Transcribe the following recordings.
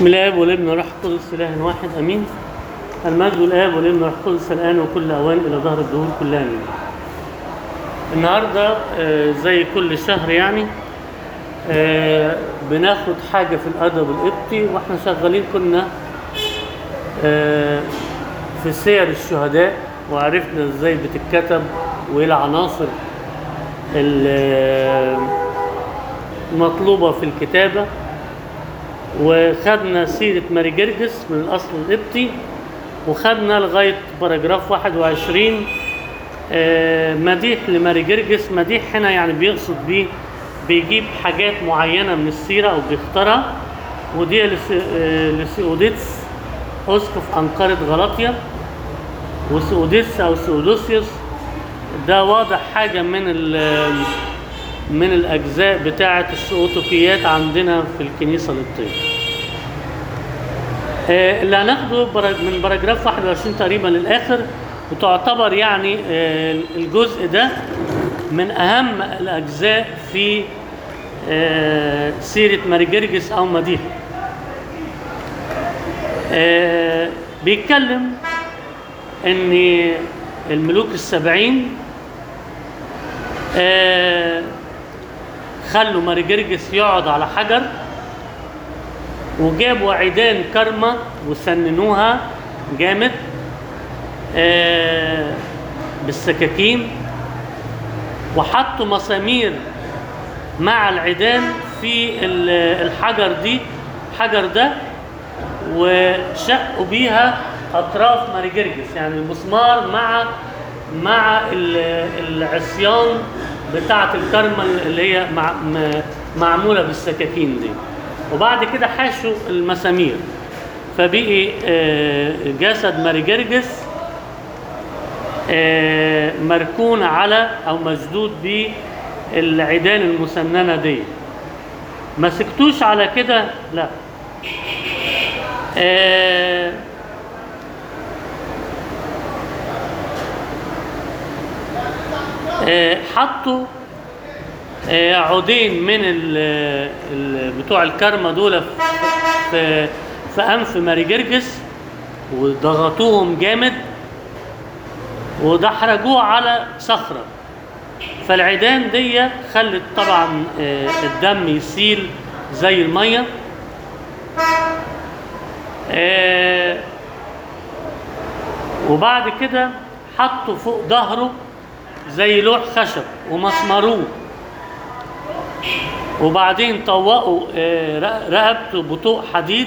بسم الله والابن والروح القدس اله واحد امين المجد الاب والابن والروح القدس الان وكل اوان الى ظهر الدهور كلها امين النهارده آه، زي كل شهر يعني آه، بناخد حاجه في الادب القبطي واحنا شغالين كنا آه، في سير الشهداء وعرفنا ازاي بتتكتب وايه العناصر ال- المطلوبه في الكتابه وخدنا سيرة ماري جرجس من الأصل القبطي وخدنا لغاية باراجراف 21 آه، مديح لماري جرجس مديح هنا يعني بيقصد بيه بيجيب حاجات معينة من السيرة أو بيختارها ودي لس- آه، لسيوديتس أسقف أنقرة غلطية وسيوديتس أو سيودوسيوس ده واضح حاجة من ال من الأجزاء بتاعة السؤوتوكيات عندنا في الكنيسة القبطية. آه، اللي هناخده برا- من باراجراف 21 تقريبا للآخر وتعتبر يعني آه، الجزء ده من أهم الأجزاء في آه، سيرة ماري جرجس أو مديح. آه، بيتكلم إن الملوك السبعين آه، خلوا ماري جرجس يقعد على حجر وجابوا عيدان كرمة وسننوها جامد آه، بالسكاكين وحطوا مسامير مع العيدان في ال- الحجر دي الحجر ده وشقوا بيها اطراف ماري جرجس يعني المسمار مع مع ال- العصيان بتاعه الكرمه اللي هي مع م- معموله بالسكاكين دي وبعد كده حاشوا المسامير فبقي آه، جسد ماري جرجس آه، مركون على او مشدود بالعيدان المسننه دي ما سكتوش على كده لا آه، آه، حطوا آه، عودين من ال ال بتوع الكرمة دول في, في, في أنف ماري جرجس وضغطوهم جامد ودحرجوه على صخرة فالعيدان دي خلت طبعا آه، الدم يسيل زي المية آه، وبعد كده حطوا فوق ظهره زي لوح خشب ومسمروه وبعدين طوقوا آه، رق- رقبته بطوق حديد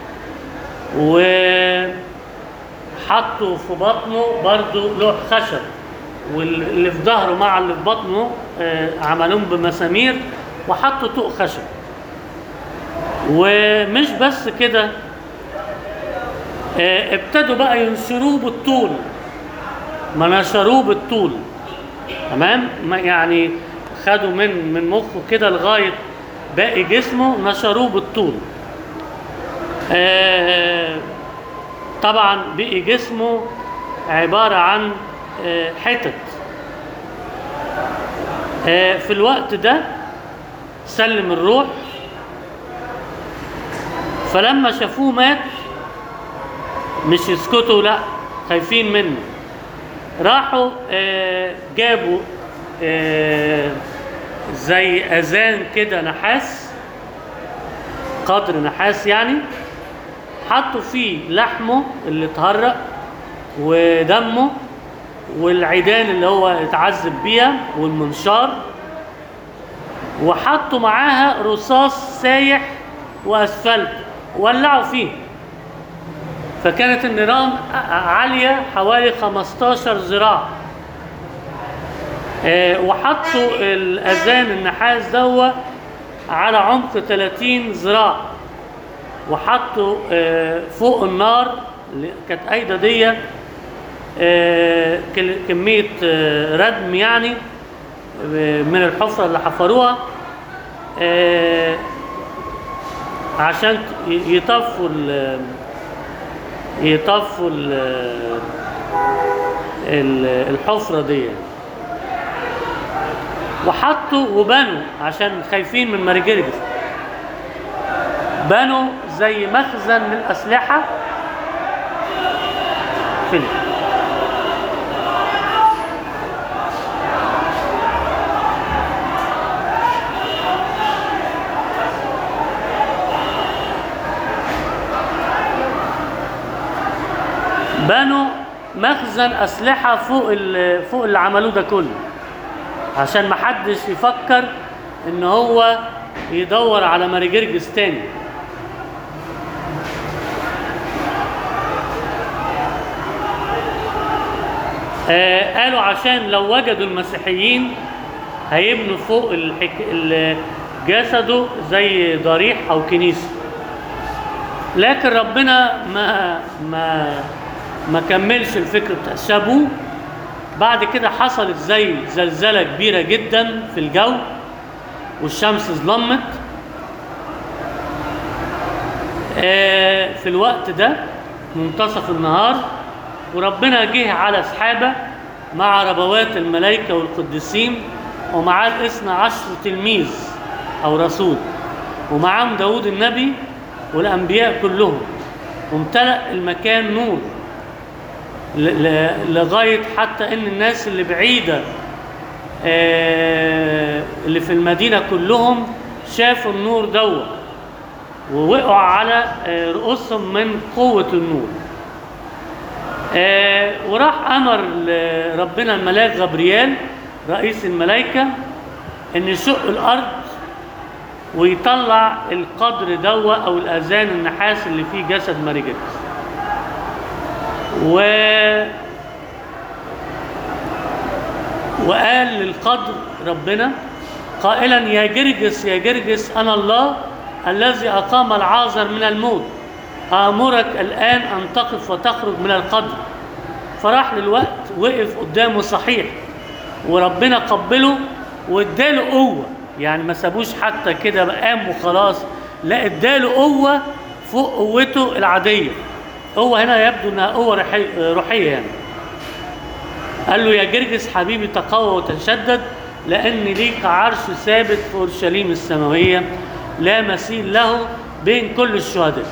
وحطوا في بطنه برضو لوح خشب واللي في ظهره مع اللي في بطنه آه، عملوهم بمسامير وحطوا طوق خشب ومش بس كده آه، ابتدوا بقى ينشروه بالطول ما نشروه بالطول تمام ما يعني خدوا من من مخه كده لغايه باقي جسمه نشروه بالطول آه طبعا بقي جسمه عباره عن آه حتت آه في الوقت ده سلم الروح فلما شافوه مات مش يسكتوا لا خايفين منه راحوا آه، جابوا آه، زي اذان كده نحاس قدر نحاس يعني حطوا فيه لحمه اللي اتهرق ودمه والعيدان اللي هو اتعذب بيها والمنشار وحطوا معاها رصاص سايح واسفلت ولعوا فيه فكانت النيران عالية حوالي 15 ذراع آه، وحطوا الأذان النحاس دوا على عمق 30 ذراع وحطوا آه، فوق النار اللي كانت قايدة دي آه، كل- كمية آه، ردم يعني آه، من الحفرة اللي حفروها آه، عشان ي- يطفوا ال- يطفوا ال- ال- الحفرة دي وحطوا وبنوا عشان خايفين من ماري جرجس بنوا زي مخزن للاسلحه فيلم بنوا مخزن اسلحه فوق ال- فوق اللي عملوه ده كله عشان ما حدش يفكر ان هو يدور على ماري جرجس تاني آه قالوا عشان لو وجدوا المسيحيين هيبنوا فوق الحك... ال- جسده زي ضريح او كنيسه لكن ربنا ما ما ما كملش الفكر بتاع سابوه بعد كده حصلت زي زلزلة كبيرة جدا في الجو والشمس ظلمت آه، في الوقت ده منتصف النهار وربنا جه على سحابة مع ربوات الملائكة والقديسين ومعاه الاثنى عشر تلميذ أو رسول ومعاهم داود النبي والأنبياء كلهم وامتلأ المكان نور ل- ل- لغاية حتى إن الناس اللي بعيدة آه، اللي في المدينة كلهم شافوا النور دوت ووقعوا على آه، رؤوسهم من قوة النور آه، وراح أمر ل- ربنا الملاك غبريال رئيس الملائكة إن يشق الأرض ويطلع القدر دوا أو الأذان النحاس اللي فيه جسد ماري جرجس و وقال للقدر ربنا قائلا يا جرجس يا جرجس انا الله الذي اقام العازر من الموت امرك الان ان تقف وتخرج من القدر فراح للوقت وقف قدامه صحيح وربنا قبله واداله قوه يعني ما سابوش حتى كده قام وخلاص لا اداله قوه فوق قوته العاديه قوه هنا يبدو انها قوه روحي- روحيه يعني قال له يا جرجس حبيبي تقوى وتشدد لأن ليك عرش ثابت في أورشليم السماوية لا مثيل له بين كل الشهداء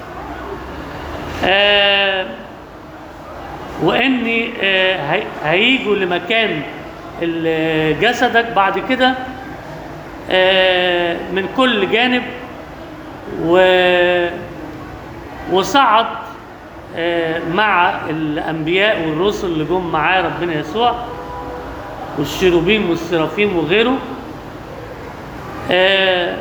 آه وإن آه هي- هيجوا لمكان ال- جسدك بعد كده آه من كل جانب و وصعد آه، مع الانبياء والرسل اللي جم معاه ربنا يسوع والشيروبيم والسرافيم وغيره آه،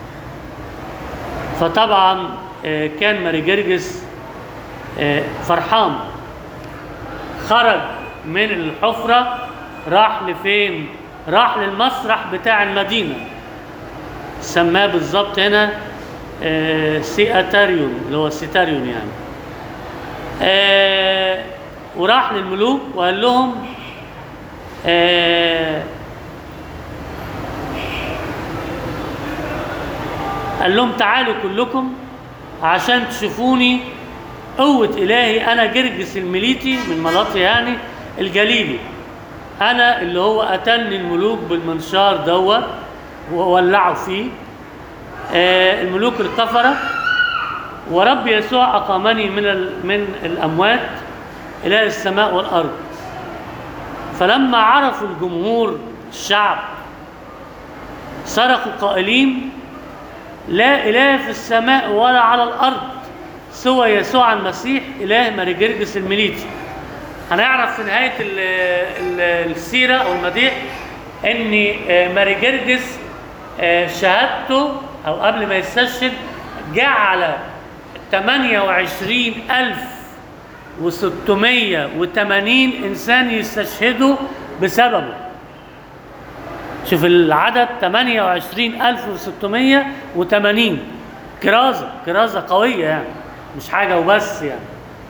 فطبعا آه، كان ماري جرجس آه، فرحان خرج من الحفرة راح لفين؟ راح للمسرح بتاع المدينة سماه بالظبط هنا آه، سياتاريون اللي هو سيتاريون يعني آه وراح للملوك وقال لهم آه قال لهم تعالوا كلكم عشان تشوفوني قوة إلهي أنا جرجس المليتي من ملاطي يعني الجليلي أنا اللي هو قتلني الملوك بالمنشار دوا وولعوا فيه آه الملوك الكفرة ورب يسوع أقامني من ال- من الأموات إلى السماء والأرض فلما عرفوا الجمهور الشعب صرخوا قائلين لا إله في السماء ولا على الأرض سوى يسوع المسيح إله ماري جرجس المليتي هنعرف في نهاية ال ال السيرة أو المديح إن آه، ماري جرجس آه، شهادته أو قبل ما يستشهد جعل 28680 إنسان يستشهدوا بسببه شوف العدد 28680 كرازة كرازة قوية يعني مش حاجة وبس يعني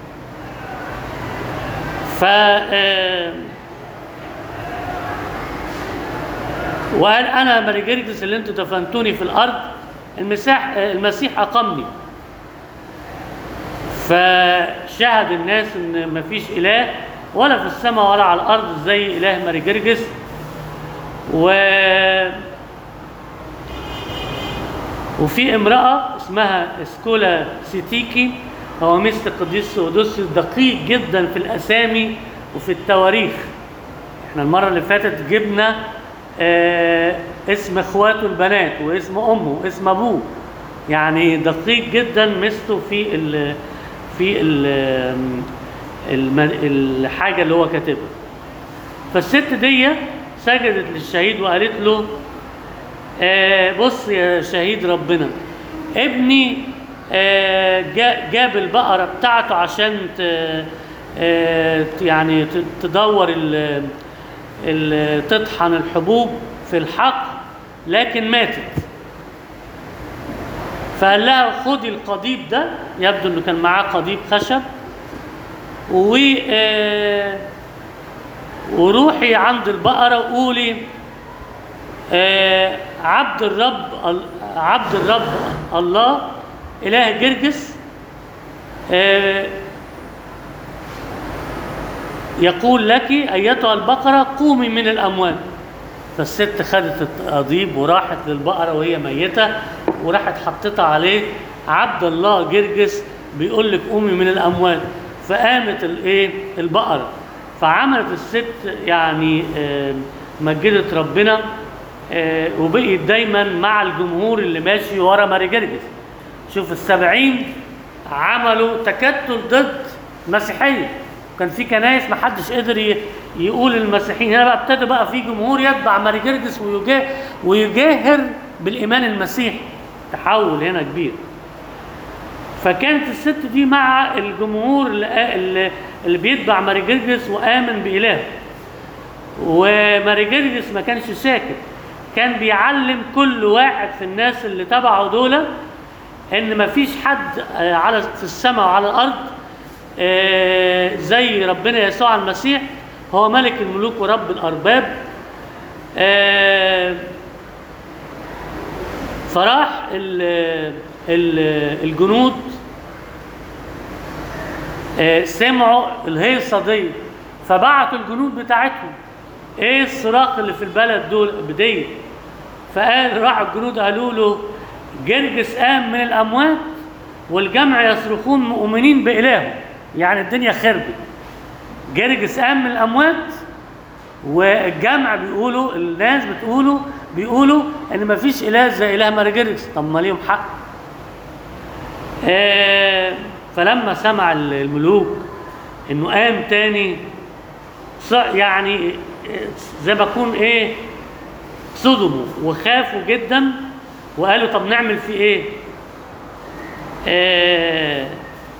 ف آه، وقال انا ماري جرجس اللي انتوا دفنتوني في الارض المسيح آه، المسيح اقامني فشهد الناس ان مفيش اله ولا في السماء ولا على الارض زي اله ماري جرجس و وفي امرأة اسمها سكولا سيتيكي هو مثل القديس سودوسيوس دقيق جدا في الاسامي وفي التواريخ احنا المره اللي فاتت جبنا آه اسم اخواته البنات واسم امه واسم ابوه يعني دقيق جدا مثله في ال في ال الم- الحاجه اللي هو كاتبها فالست دي سجدت للشهيد وقالت له آه بص يا شهيد ربنا ابني آه جا- جاب البقرة بتاعته عشان ت- آه يعني ت- تدور ال- ال- تطحن الحبوب في الحقل لكن ماتت فقال لها خدي القضيب ده يبدو انه كان معاه قضيب خشب و آه وروحي عند البقرة وقولي آه عبد الرب ال- عبد الرب الله إله جرجس آه يقول لك أيتها البقرة قومي من الأموات فالست خدت القضيب وراحت للبقرة وهي ميتة وراحت حطتها عليه عبد الله جرجس بيقول لك قومي من الأموات فقامت الايه البقرة فعملت الست يعني آه، مجدت ربنا آه، وبقيت دايما مع الجمهور اللي ماشي ورا ماري جرجس شوف السبعين عملوا تكتل ضد المسيحية كان في كنايس ما حدش قدر ي- يقول المسيحيين هنا بقى ابتدى بقى في جمهور يتبع ماري جرجس ويجا- ويجاهر بالإيمان المسيحي تحول هنا كبير فكانت الست دي مع الجمهور اللي, اللي, اللي بيتبع ماري جرجس وآمن بإله وماري جرجس ما كانش ساكت كان بيعلم كل واحد في الناس اللي تبعه دول ان ما فيش حد آه، على في السماء وعلى الارض آه، زي ربنا يسوع المسيح هو ملك الملوك ورب الارباب آه، فراح ال- ال- الجنود آه، سمعوا الهيصه دي فبعتوا الجنود بتاعتهم ايه الصراخ اللي في البلد دول بديه فقال راح الجنود قالوا له جرجس قام من الاموات والجمع يصرخون مؤمنين بالهه يعني الدنيا خربت جرجس قام من الاموات والجمع بيقولوا الناس بتقولوا بيقولوا ان ما فيش اله زي اله مارجرجس طب ما ليهم حق آه فلما سمع الملوك انه قام تاني ص- يعني آه، زي ما اكون ايه صدموا وخافوا جدا وقالوا طب نعمل فيه ايه آه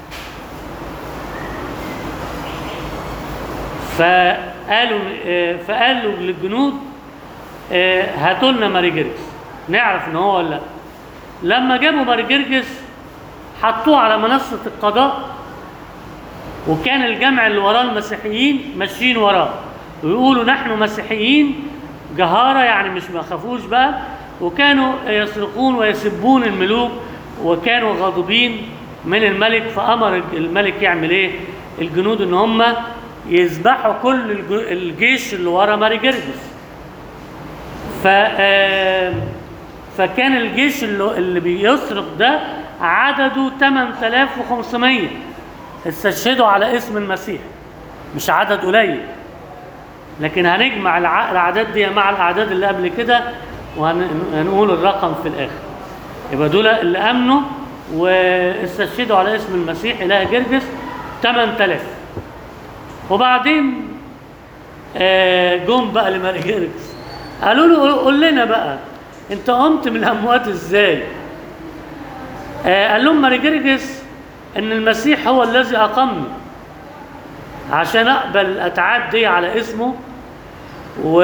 فقالوا آه فقالوا للجنود آه هاتوا لنا ماري جرجس نعرف ان هو ولا لا لما جابوا ماري جرجس حطوه على منصة القضاء وكان الجمع اللي وراه المسيحيين ماشيين وراه ويقولوا نحن مسيحيين جهارة يعني مش ما خافوش بقى وكانوا يصرخون ويسبون الملوك وكانوا غاضبين من الملك فأمر الملك يعمل ايه الجنود ان هم يذبحوا كل الج- الجيش اللي ورا ماري جرجس ف آه، فكان الجيش اللي, اللي بيصرخ ده عدده 8500 استشهدوا على اسم المسيح مش عدد قليل لكن هنجمع الع- الاعداد دي مع الاعداد اللي قبل كده وهنقول الرقم في الاخر يبقى دول اللي امنوا واستشهدوا على اسم المسيح اله جرجس 8000 وبعدين آه، جم بقى لماري جرجس قالوا له قول لنا بقى انت قمت من الاموات ازاي آه، قال لهم ماري جرجس ان المسيح هو الذي اقمني عشان اقبل الاتعاب دي على اسمه و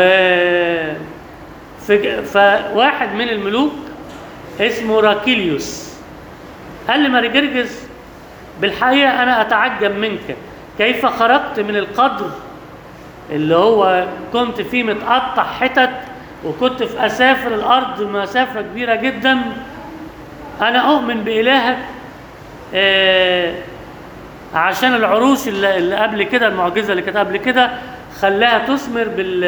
فج- فواحد من الملوك اسمه راكيليوس قال لي ماري جرجس بالحقيقه انا اتعجب منك كيف خرجت من القدر اللي هو كنت فيه متقطع حتت وكنت في اسافر الارض مسافه كبيره جدا انا اؤمن بالهك آه عشان العروش اللي, اللي قبل كده المعجزه اللي كانت قبل كده خلاها تثمر بال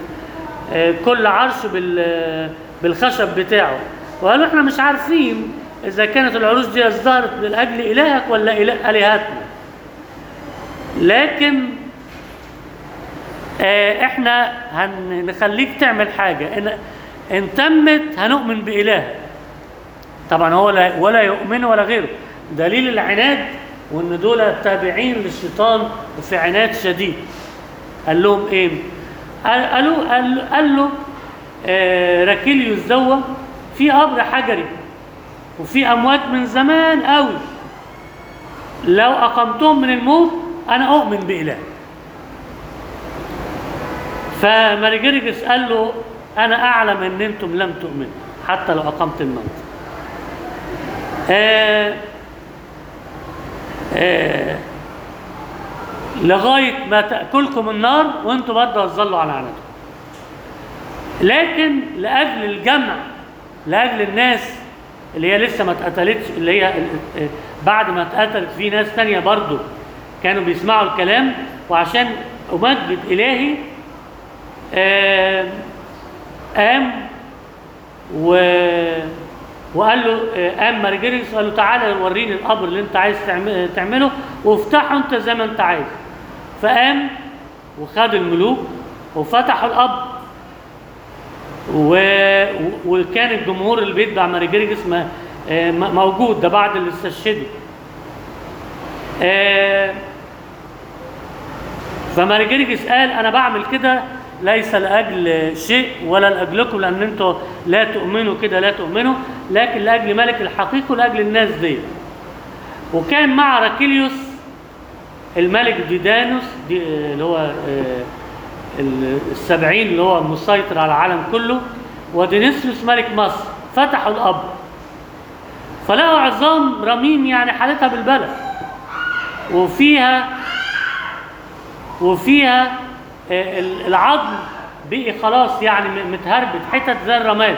آه، كل عرش بال بالخشب بتاعه وقالوا احنا مش عارفين اذا كانت العروش دي ازدهرت من اجل الهك ولا اله الهتنا لكن آه احنا هنخليك تعمل حاجه ان ان تمت هنؤمن بالهك طبعا هو لا ولا يؤمن ولا غيره دليل العناد وان دول تابعين للشيطان وفي عناد شديد قال لهم ايه قال- قالوا قال, قال له آه راكيليوس دوا في قبر حجري وفي اموات من زمان قوي لو اقمتهم من الموت انا اؤمن باله فمارجرجس قال له انا اعلم ان انتم لم تؤمنوا حتى لو اقمت الموت آه آه لغايه ما تاكلكم النار وانتم برضه هتظلوا على عنتكم لكن لاجل الجمع لاجل الناس اللي هي لسه ما اتقتلتش اللي هي ال- آه، بعد ما اتقتلت في ناس تانية برضه كانوا بيسمعوا الكلام وعشان امجد الهي آه، قام و وقال له آه، قام مارجريس قال له تعالى وريني القبر اللي انت عايز تعم- تعمله وافتحه انت زي ما انت عايز فقام وخد الملوك وفتحوا القبر و... و- وكان الجمهور اللي بيتبع مارجريس ما... آه، م- موجود ده بعد اللي استشهدوا آه، فمارجريس قال انا بعمل كده ليس لاجل شيء ولا لاجلكم لان انتوا لا تؤمنوا كده لا تؤمنوا لكن لاجل ملك الحقيقي ولاجل الناس دي وكان مع راكيليوس الملك ديدانوس دي اللي هو آه، ال- السبعين اللي هو مسيطر على العالم كله ودينيسيوس ملك مصر فتحوا القبر فلقوا عظام رميم يعني حالتها بالبلد وفيها وفيها آه، ال- العظم بقي خلاص يعني م- متهربت حتت زي الرماد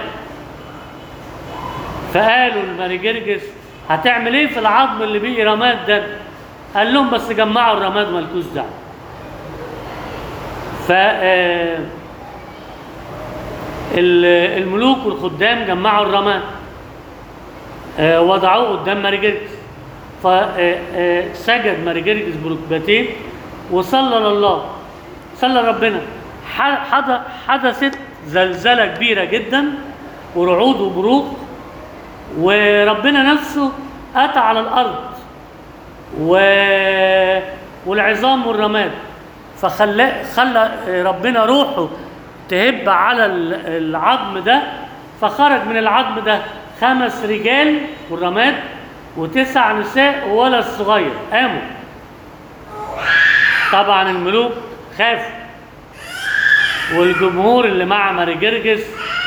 فقالوا لماريجرجس هتعمل ايه في العظم اللي بقي رماد ده قال لهم بس جمعوا الرماد مالكوش دعوه ف آه، ال- الملوك والخدام جمعوا الرماد آه، وضعوه قدام ماريجرجس فسجد ماريجرجس بركبتين وصلى لله صلى ربنا ح- حد- حدثت زلزلة كبيرة جدا ورعود وبروق وربنا نفسه أتى على الأرض و... والعظام والرماد فخلى خلى ربنا روحه تهب على ال- العظم ده فخرج من العظم ده خمس رجال والرماد وتسع نساء وولد الصغير قاموا طبعا الملوك خافوا والجمهور اللي مع ماريجرجس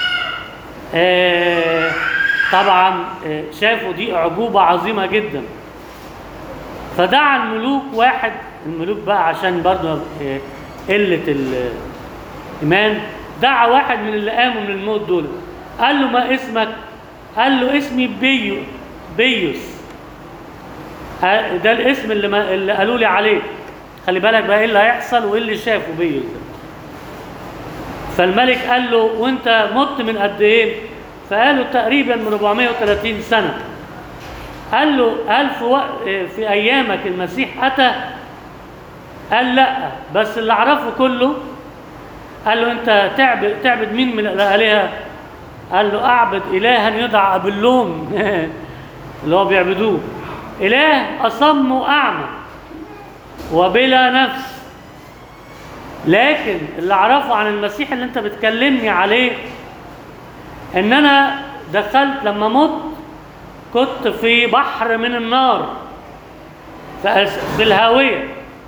آه طبعا آه شافوا دي اعجوبه عظيمه جدا فدعا الملوك واحد الملوك بقى عشان برضه آه قله الايمان دعا واحد من اللي قاموا من الموت دول قال له ما اسمك قال له اسمي بيو بيوس ها- ده الاسم اللي, ما اللي قالوا لي عليه خلي بالك بقى ايه اللي هيحصل وايه اللي شافه بيوس ده فالملك قال له وانت مت من قد ايه فقال له تقريبا من 430 سنه قال له هل في, وق... في ايامك المسيح اتى قال لا بس اللي اعرفه كله قال له انت تعبد تعبد مين من الالهه قال له اعبد الها يدعى ابلون اللي هو بيعبدوه اله اصم واعمى وبلا نفس لكن اللي اعرفه عن المسيح اللي انت بتكلمني عليه ان انا دخلت لما مت كنت في بحر من النار في أس- في الهاويه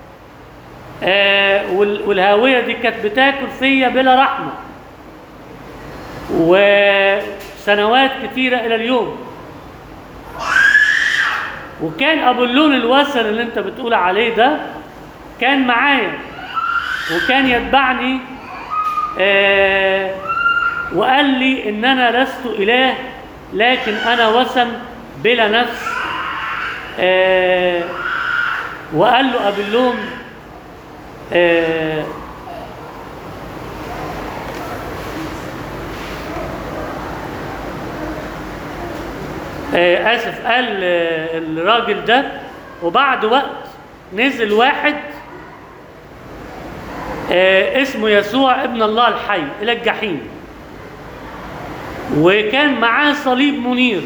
آه وال- والهاويه دي كانت بتاكل فيا بلا رحمه وسنوات كتيره الى اليوم وكان ابو اللون الوثن اللي انت بتقول عليه ده كان معايا وكان يتبعني آه وقال لي ان انا لست اله لكن انا وثن بلا نفس آه وقال له ابلون آه آه اسف قال آه الراجل ده وبعد وقت نزل واحد آه اسمه يسوع ابن الله الحي الى الجحيم وكان معاه صليب منير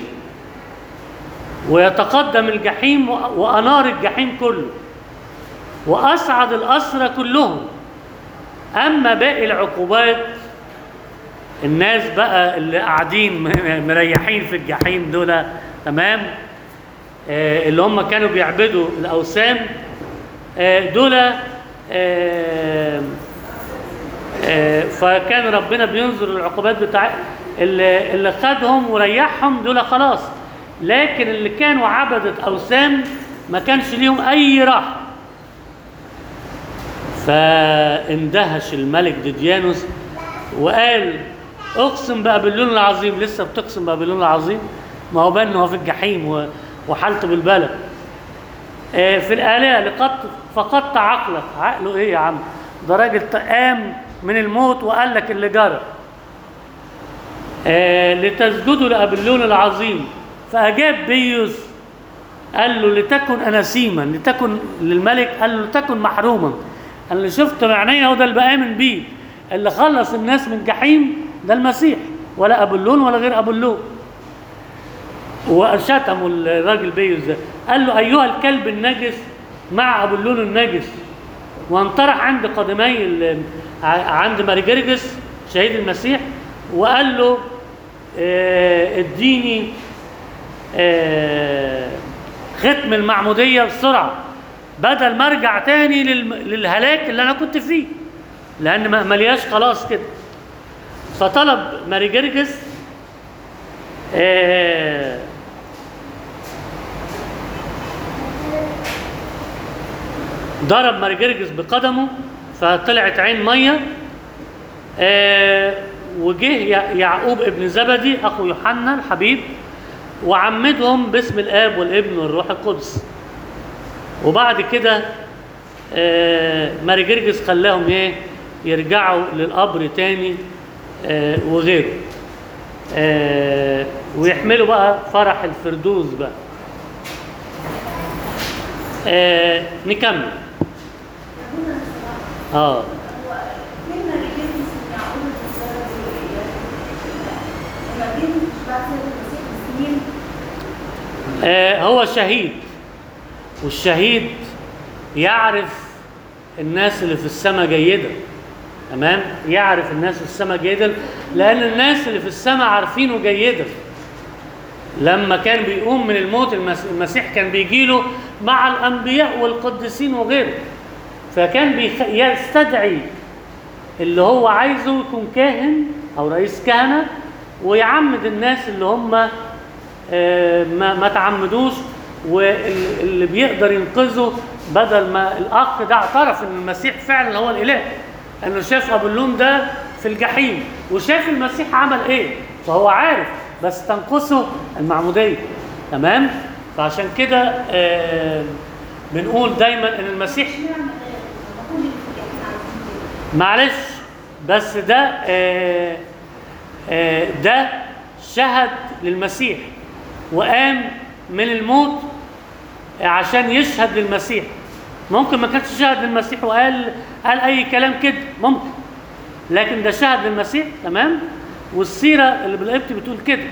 ويتقدم الجحيم و- وانار الجحيم كله واصعد الاسرى كلهم اما باقي العقوبات الناس بقى اللي قاعدين م- مريحين في الجحيم دول تمام آه، اللي هم كانوا بيعبدوا الاوثان آه، دول آه، آه، فكان ربنا بينظر العقوبات بتاع اللي, اللي خدهم وريحهم دول خلاص لكن اللي كانوا عبدة أوثان ما كانش ليهم أي راحة فاندهش الملك ديديانوس وقال اقسم بابلون العظيم لسه بتقسم بابلون العظيم ما هو بان هو في الجحيم و- وحالته بالبلد آه، في الآلهة لقد فقدت عقلك عقله ايه يا عم ده راجل قام من الموت وقال لك اللي جرى آه، لتسجدوا لأبلون العظيم فأجاب بيوس قال له لتكن أناسيما لتكن للملك قال له لتكن محروما قال اللي شفت بعينيا هو ده اللي بآمن بيه اللي خلص الناس من جحيم ده المسيح ولا أبلون ولا غير أبلون وشتموا الراجل بيوس ده قال له أيها الكلب النجس مع أبلون النجس وانطرح عند قدمي ال- ع- عند مارجرجس شهيد المسيح وقال له آه، اديني آه، ختم المعمودية بسرعة بدل ما ارجع تاني للم- للهلاك اللي انا كنت فيه لان ما ملياش خلاص كده فطلب مارجرجس آه، ضرب مارجرجس بقدمه فطلعت عين ميه آه وجه يع- يعقوب ابن زبدي اخو يوحنا الحبيب وعمدهم باسم الاب والابن والروح القدس وبعد كده آه ماري جرجس خلاهم ايه يرجعوا للقبر تاني آه وغيره آه ويحملوا بقى فرح الفردوس بقى آه نكمل اه فين رجال اسم يعقوب الرسالة لما جه مش بعد سيد المسيح بسنين آه، هو شهيد والشهيد يعرف الناس اللي في السماء جيدا تمام يعرف الناس في السماء جيدا لان الناس اللي في السماء عارفينه جيدا لما كان بيقوم من الموت المس- المسيح كان بيجيله مع الانبياء والقديسين وغيره فكان بيخ... يستدعي اللي هو عايزه يكون كاهن او رئيس كهنه ويعمد الناس اللي هم آه، ما ما تعمدوش واللي بيقدر ينقذه بدل ما الاخ ده اعترف ان المسيح فعلا هو الاله انه شاف ابولون ده في الجحيم وشاف المسيح عمل ايه فهو عارف بس تنقصه المعموديه تمام فعشان كده آه، بنقول دايما ان المسيح اشمعنى ده؟ لما كل الجاهلين عارفين كده معلش بس ده آه، آه، ده شهد للمسيح وقام من الموت عشان يشهد للمسيح ممكن ما كانش شهد للمسيح وقال قال اي كلام كده ممكن لكن ده شهد للمسيح تمام والسيره اللي بالقبط بتقول كده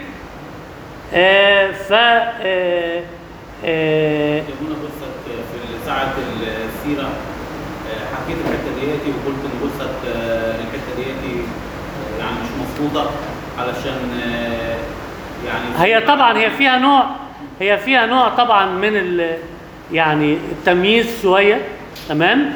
آه ف آه آه يهمنا قصة في ساعة السيرة آه، حكيت الحتة دياتي وقلت إن قصة آه، الحتة دياتي آه، يعني مش مظبوطة علشان آه، يعني هي طبعا هي فيها نوع هي فيها نوع طبعا من ال يعني التمييز شويه تمام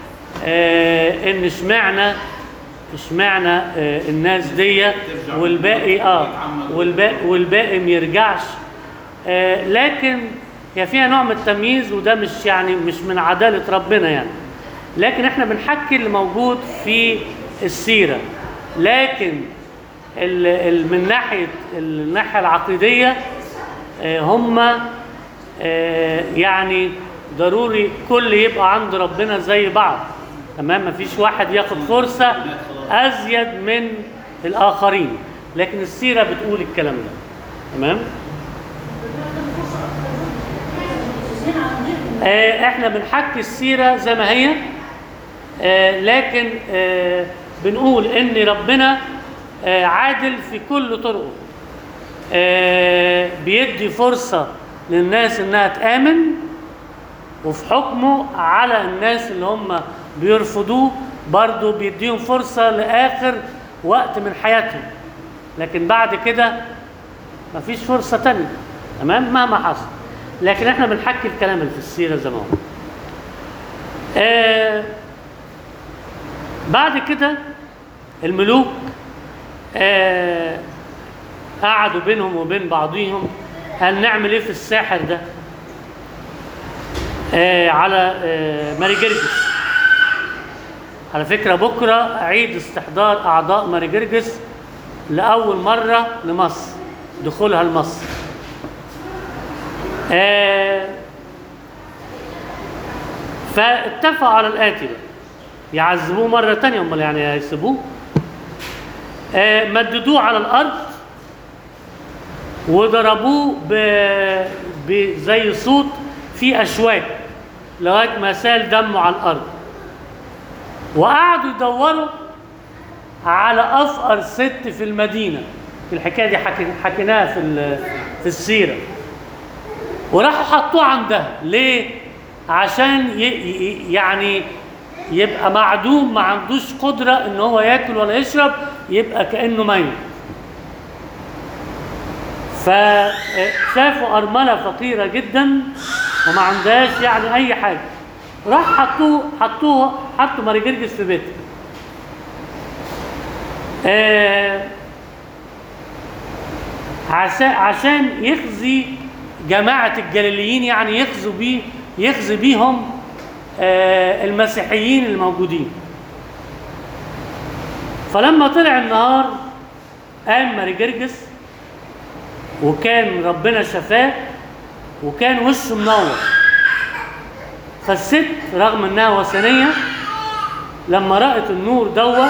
آه ان اشمعنى اشمعنى آه الناس دي والباقي اه والباقي والباقي ما يرجعش آه لكن هي فيها نوع من التمييز وده مش يعني مش من عداله ربنا يعني لكن احنا بنحكي اللي موجود في السيره لكن ال ال من ناحيه الناحيه العقيديه آه، هم آه، يعني ضروري كل يبقى عند ربنا زي بعض تمام مفيش واحد ياخد فرصه ازيد من الاخرين لكن السيره بتقول الكلام ده تمام متميزين عن غيرهم آه، احنا بنحكي السيره زي ما هي آه، لكن آه، بنقول ان ربنا آه، عادل في كل طرقه آه، بيدي فرصه للناس انها تامن وفي حكمه على الناس اللي هم بيرفضوه برضه بيديهم فرصه لاخر وقت من حياتهم لكن بعد كده مفيش فرصه تانية تمام مهما حصل لكن احنا بنحكي الكلام اللي في السيره زي ما هو آه بعد كده الملوك آه قعدوا بينهم وبين بعضهم هل نعمل ايه في الساحر ده آه على آه ماري جرجس على فكرة بكرة عيد استحضار أعضاء ماري جرجس لأول مرة لمصر دخولها لمصر آه فاتفقوا على الآتي بقى يعذبوه مرة تانية أمال يعني هيسيبوه آه مددوه على الأرض وضربوه ب... بزي صوت في أشواك لغاية ما سال دمه على الأرض وقعدوا يدوروا على أفقر ست في المدينة الحكاية دي حكي... حكيناها في ال... في السيرة وراحوا حطوه عندها ليه؟ عشان ي... ي... يعني يبقى معدوم ما عندوش قدرة ان هو ياكل ولا يشرب يبقى كأنه ميت فشافوا أرملة فقيرة جدا وما عندهاش يعني أي حاجة راح حطوه حطوه حطوا ماري جرجس في بيته آه عشان عشان يخزي جماعة الجليليين يعني يخزوا بيه يخزي بيهم آه المسيحيين الموجودين فلما طلع النهار قام ماري جرجس وكان ربنا شفاه وكان وشه منور فالست رغم انها وثنيه لما رأت النور دوا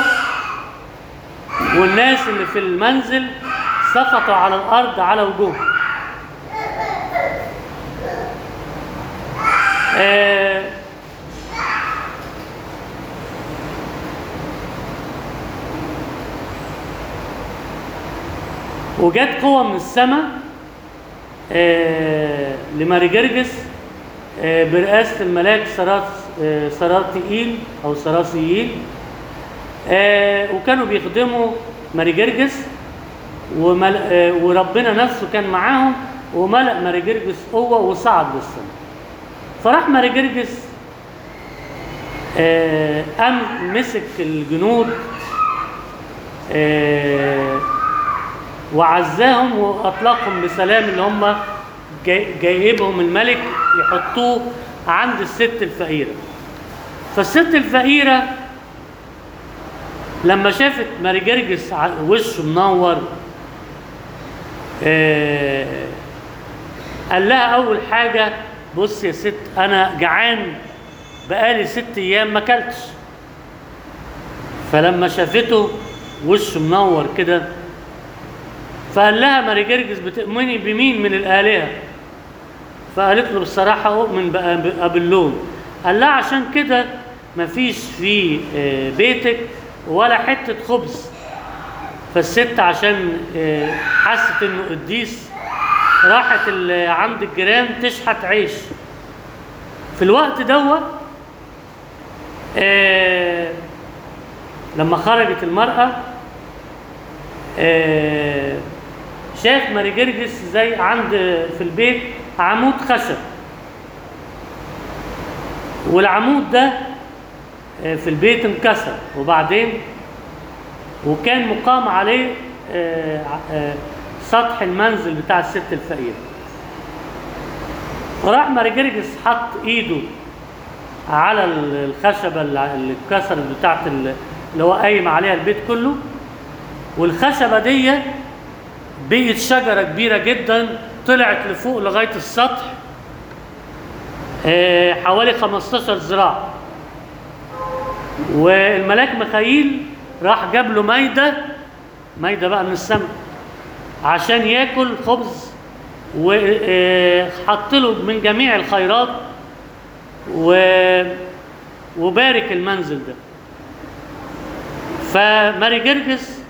والناس اللي في المنزل سقطوا على الارض على وجوههم آه وجت قوة من السماء آه لماري جرجس آه برئاسة الملاك سرات آه سراتيئيل أو سراسيين آه وكانوا بيخدموا ماري جرجس ومل... آه وربنا نفسه كان معاهم وملأ ماري جرجس قوة وصعد للسماء فراح ماري جرجس آه قام مسك الجنود آه وعزاهم واطلقهم بسلام اللي هم جاي جايبهم الملك يحطوه عند الست الفقيره فالست الفقيره لما شافت ماري جرجس ع- وشه منور آه قال لها اول حاجه بص يا ست انا جعان بقالي ست ايام ما اكلتش فلما شافته وشه منور كده فقال لها ماري جرجس بتؤمني بمين من الآلهة فقالت له بصراحة أؤمن بأ- بأبلون قال لها عشان كده مفيش في آه، بيتك ولا حتة خبز فالست عشان آه، حست انه قديس راحت ال- عند الجيران تشحت عيش في الوقت دوت آه، لما خرجت المرأة آه، شاف ماري جرجس زي عند في البيت عمود خشب والعمود ده آه، في البيت انكسر وبعدين وكان مقام عليه آه، آه، سطح المنزل بتاع الست الفقيرة فراح ماري جرجس حط ايده على ال- الخشبة اللي اللي اتكسرت بتاعت ال- اللي هو قايم عليها البيت كله والخشبة دي بقت شجرة كبيرة جدا طلعت لفوق لغاية السطح آه، حوالي 15 ذراع والملاك ميخائيل راح جاب له مايدة مايدة بقى من السماء عشان ياكل خبز وحط له من جميع الخيرات و وبارك المنزل ده فماري جرجس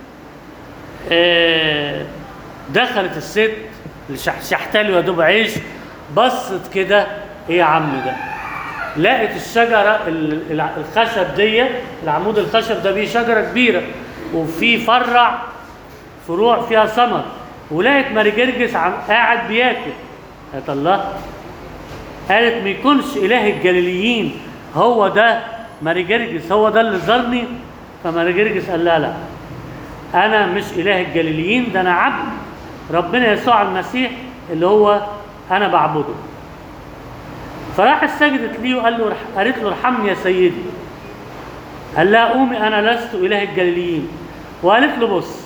آه، دخلت الست اللي شح- شحتاله يا دوب عيش بصت كده ايه يا عم ده لقت الشجره ال- الع- الخشب دي العمود الخشب ده بيه شجره كبيره وفي فرع فروع فيها ثمر ولقت ماري جرجس عم قاعد بياكل قالت الله قالت ما يكونش اله الجليليين هو ده ماري جرجس هو ده اللي زارني فماري جرجس قال لا لا انا مش اله الجليليين ده انا عبد ربنا يسوع المسيح اللي هو انا بعبده فراحت سجدت ليه وقال له ارح- قالت له ارحمني يا سيدي قال لها قومي انا لست اله الجليليين وقالت له بص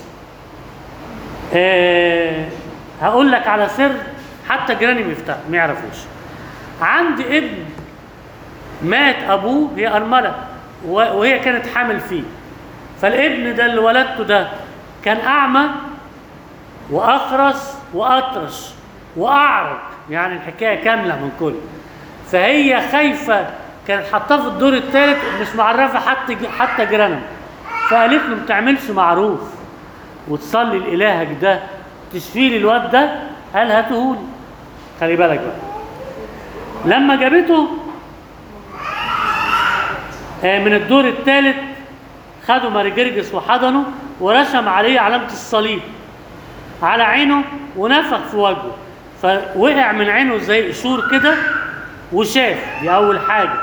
آه هقول لك على سر حتى جيراني ما يفتح ما يعرفوش عندي ابن مات ابوه هي ارمله و- وهي كانت حامل فيه فالابن ده اللي ولدته ده كان اعمى واخرس واطرش واعرج يعني الحكايه كامله من كل فهي خايفه كانت حاطاه في الدور الثالث مش معرفه حتى حتى جيرانها فقالت له ما تعملش معروف وتصلي لالهك ده تشفي لي الواد ده قال هاتهولي خلي بالك بقى لما جابته آه، من الدور الثالث خدوا ماري جرجس وحضنه ورسم عليه علامة الصليب على عينه ونفخ في وجهه فوقع من عينه زي قشور كده وشاف دي أول حاجة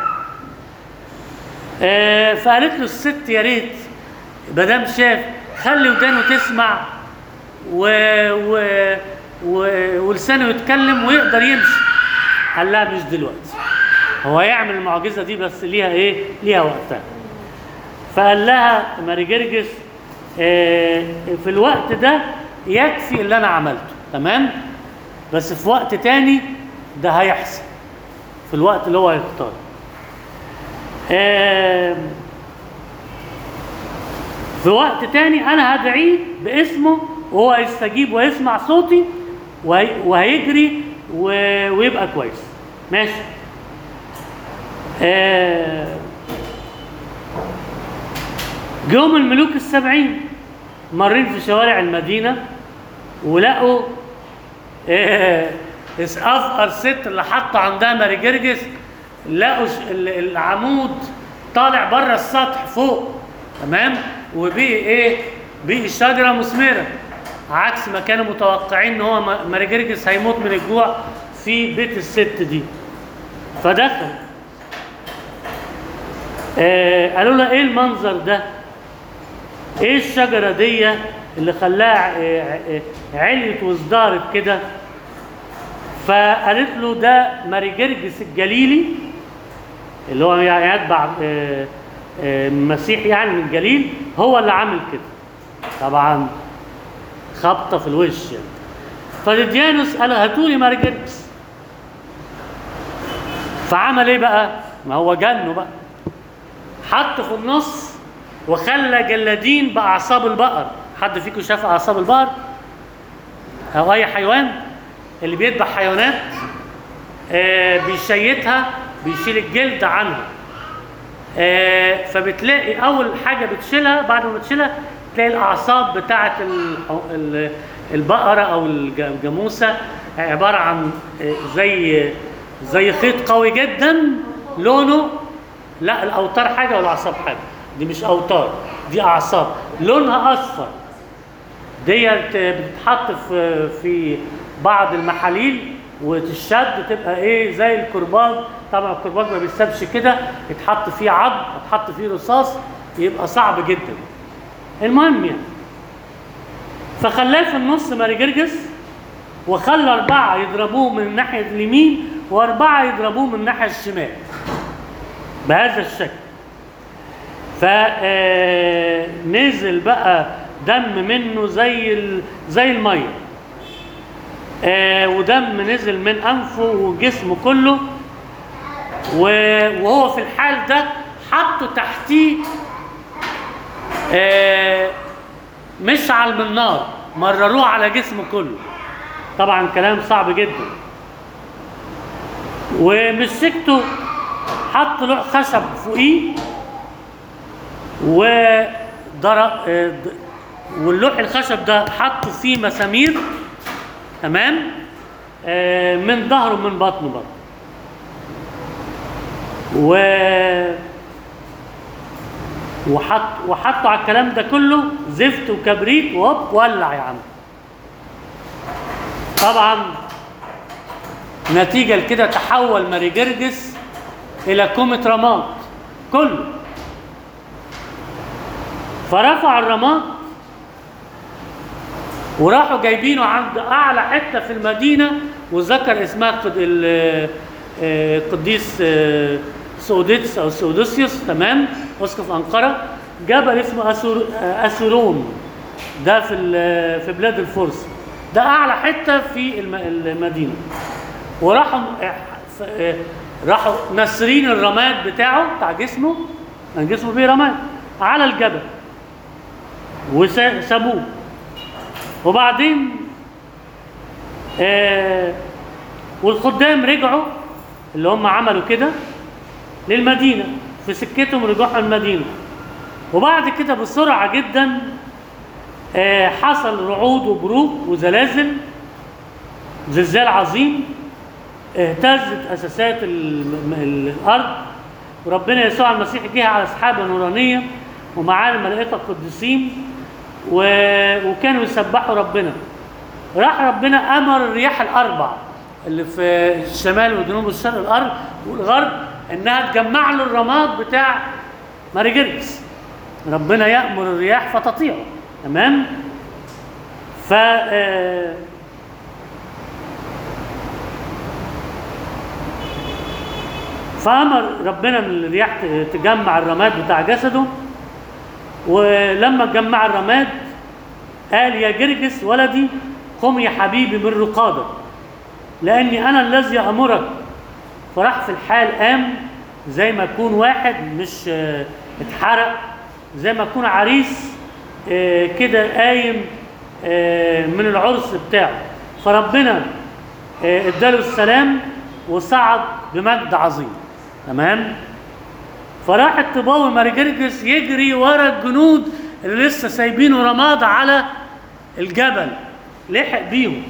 آه، فقالت له الست يا ريت مادام شاف خلي ودانه تسمع و... و... و... ولسانه يتكلم ويقدر يمشي قال لها مش دلوقتي هو يعمل المعجزه دي بس ليها ايه ليها وقتها فقال لها ماري جرجس آه، في الوقت ده يكفي اللي انا عملته تمام بس في وقت تاني ده هيحصل في الوقت اللي هو هيختار آم، في وقت تاني انا هدعيه باسمه وهو يستجيب ويسمع صوتي وهي وهيجري و- ويبقى كويس ماشي آه، جم الملوك السبعين مارين في شوارع المدينة ولقوا آه، افقر ست اللي حاطه عندها ماري جرجس لقوا ش- ال- العمود طالع بره السطح فوق تمام وبقي ايه بقي شجره مثمره عكس ما كانوا متوقعين ان هو ما- ماري جرجس هيموت من الجوع في بيت الست دي فدخل آه قالوا له ايه المنظر ده ايه الشجره دي اللي خلاها آه، آه، عليت وازدهرت كده فقالت له ده ماري جرجس الجليلي اللي هو يعني يتبع آه، آه، المسيح يعني من الجليل هو اللي عامل كده طبعا خبطه في الوش يعني فديانوس قال هاتولي ماري جرجس فعمل ايه بقى؟ ما هو جنه بقى حط في النص وخلى جلادين باعصاب البقر حد فيكم شاف اعصاب البقر او اي حيوان اللي بيذبح حيوانات آه بيشيتها بيشيل الجلد عنها آه فبتلاقي اول حاجه بتشيلها بعد ما بتشيلها تلاقي الاعصاب بتاعه الح- ال- البقره او الج- الجاموسه عباره عن آه، زي زي خيط قوي جدا لونه لا الاوتار حاجه والاعصاب حاجه دي مش اوتار دي اعصاب لونها اصفر ديت بتتحط في في بعض المحاليل وتشد تبقى ايه زي الكرباج طبعا الكرباج ما بيتسابش كده يتحط فيه عظم يتحط فيه رصاص يبقى صعب جدا المهم يعني فخلاه في النص ماري جرجس وخلى أربعة يضربوه من الناحية اليمين وأربعة يضربوه من الناحية الشمال بهذا الشكل فنزل بقى دم منه زي ال- زي الميه آه، ودم نزل من انفه وجسمه كله و- وهو في الحال ده حطوا تحتيه آه، مشعل من نار مرروه على جسمه كله طبعا كلام صعب جدا ومسكته حط لوح خشب فوقيه وضرب آه، د- واللوح الخشب ده حط فيه مسامير تمام آه، من ظهره ومن بطنه برضه و وحط وحطوا على الكلام ده كله زفت وكبريت وهوب ولع يا عم طبعا نتيجة لكده تحول ماري جرجس إلى كومة رماد كله فرفع الرماد وراحوا جايبينه عند أعلى حتة في المدينة وذكر اسمها قد- ال- آه، القديس آه، سوديتس أو سودوسيوس تمام أسقف أنقرة جبل اسمه أسور آه، أسورون ده في ال- في بلاد الفرس ده أعلى حتة في الم- المدينة وراحوا آه، ف- آه، راحوا ناسرين الرماد بتاعه بتاع جسمه كان جسمه فيه رماد على الجبل وسابوه وبعدين آه والخدام رجعوا اللي هم عملوا كده للمدينة في سكتهم رجعوا المدينة وبعد كده بسرعة جدا آه حصل رعود وبروق وزلازل زلزال عظيم اهتزت اساسات الم- ال- الارض وربنا يسوع المسيح جه على سحابه نورانيه ومعاه الملائكه القديسين و... وكانوا يسبحوا ربنا راح ربنا امر الرياح الاربع اللي في الشمال وجنوب الشرق الارض والغرب انها تجمع له الرماد بتاع ماري جرجس ربنا يامر الرياح فتطيعه تمام ف آه، فامر ربنا ان الرياح ت- تجمع الرماد بتاع جسده ولما تجمع الرماد قال يا جرجس ولدي قم يا حبيبي من رقادك لاني انا الذي امرك فراح في الحال قام زي ما يكون واحد مش آه، اتحرق زي ما يكون عريس آه، كده قايم آه، من العرس بتاعه فربنا آه، اداله السلام وصعد بمجد عظيم تمام فراح الطباوي مارجرجس يجري ورا الجنود اللي لسه سايبينه رماد على الجبل لحق بيهم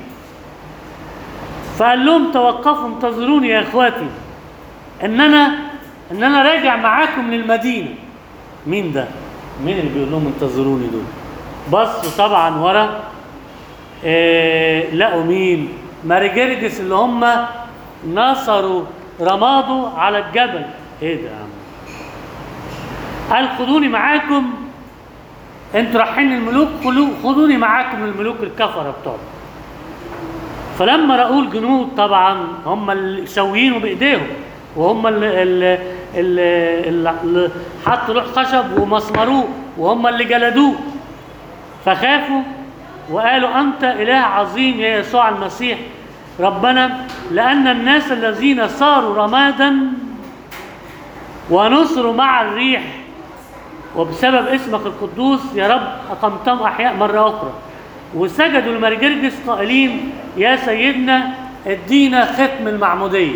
فقال لهم توقفوا انتظروني يا اخواتي ان انا ان انا راجع معاكم للمدينه مين ده مين اللي بيقول لهم انتظروني دول بصوا طبعا ورا إيه لقوا مين مارجرجس اللي هم نصروا رماده على الجبل ايه ده يا عم قال خدوني معاكم انتوا رايحين الملوك خلو- خدوني معاكم الملوك الكفره بتوعكم فلما رأوا الجنود طبعا هم اللي شاويينه بايديهم وهم اللي, اللي, اللي, اللي حطوا لوح خشب ومسمروه وهم اللي جلدوه فخافوا وقالوا أنت إله عظيم يا يسوع المسيح ربنا لأن الناس الذين صاروا رمادا ونصروا مع الريح وبسبب اسمك القدوس يا رب أقمتهم أحياء مرة أخرى وسجدوا لمرجرجس قائلين يا سيدنا ادينا ختم المعمودية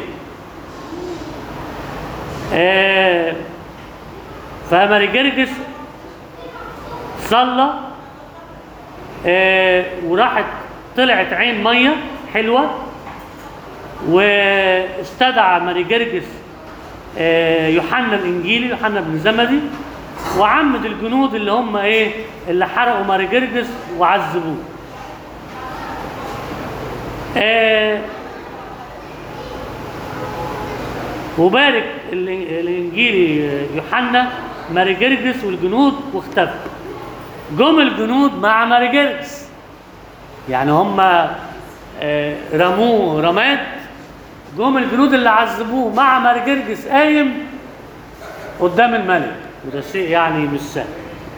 آه فمرجرجس صلى آه وراحت طلعت عين ميه حلوه واستدعى ماريجرجس آه يوحنا الانجيلي يوحنا بن زمدي وعمد الجنود اللي هم ايه اللي حرقوا ماريجرجس وعذبوه آه وبارك الإن- الانجيلي يوحنا ماريجرجس والجنود واختفى جم الجنود مع ماريجرجس يعني هم آه، رموه رماد جم الجنود اللي عذبوه مع مارجرجس قايم قدام الملك وده شيء يعني مش سهل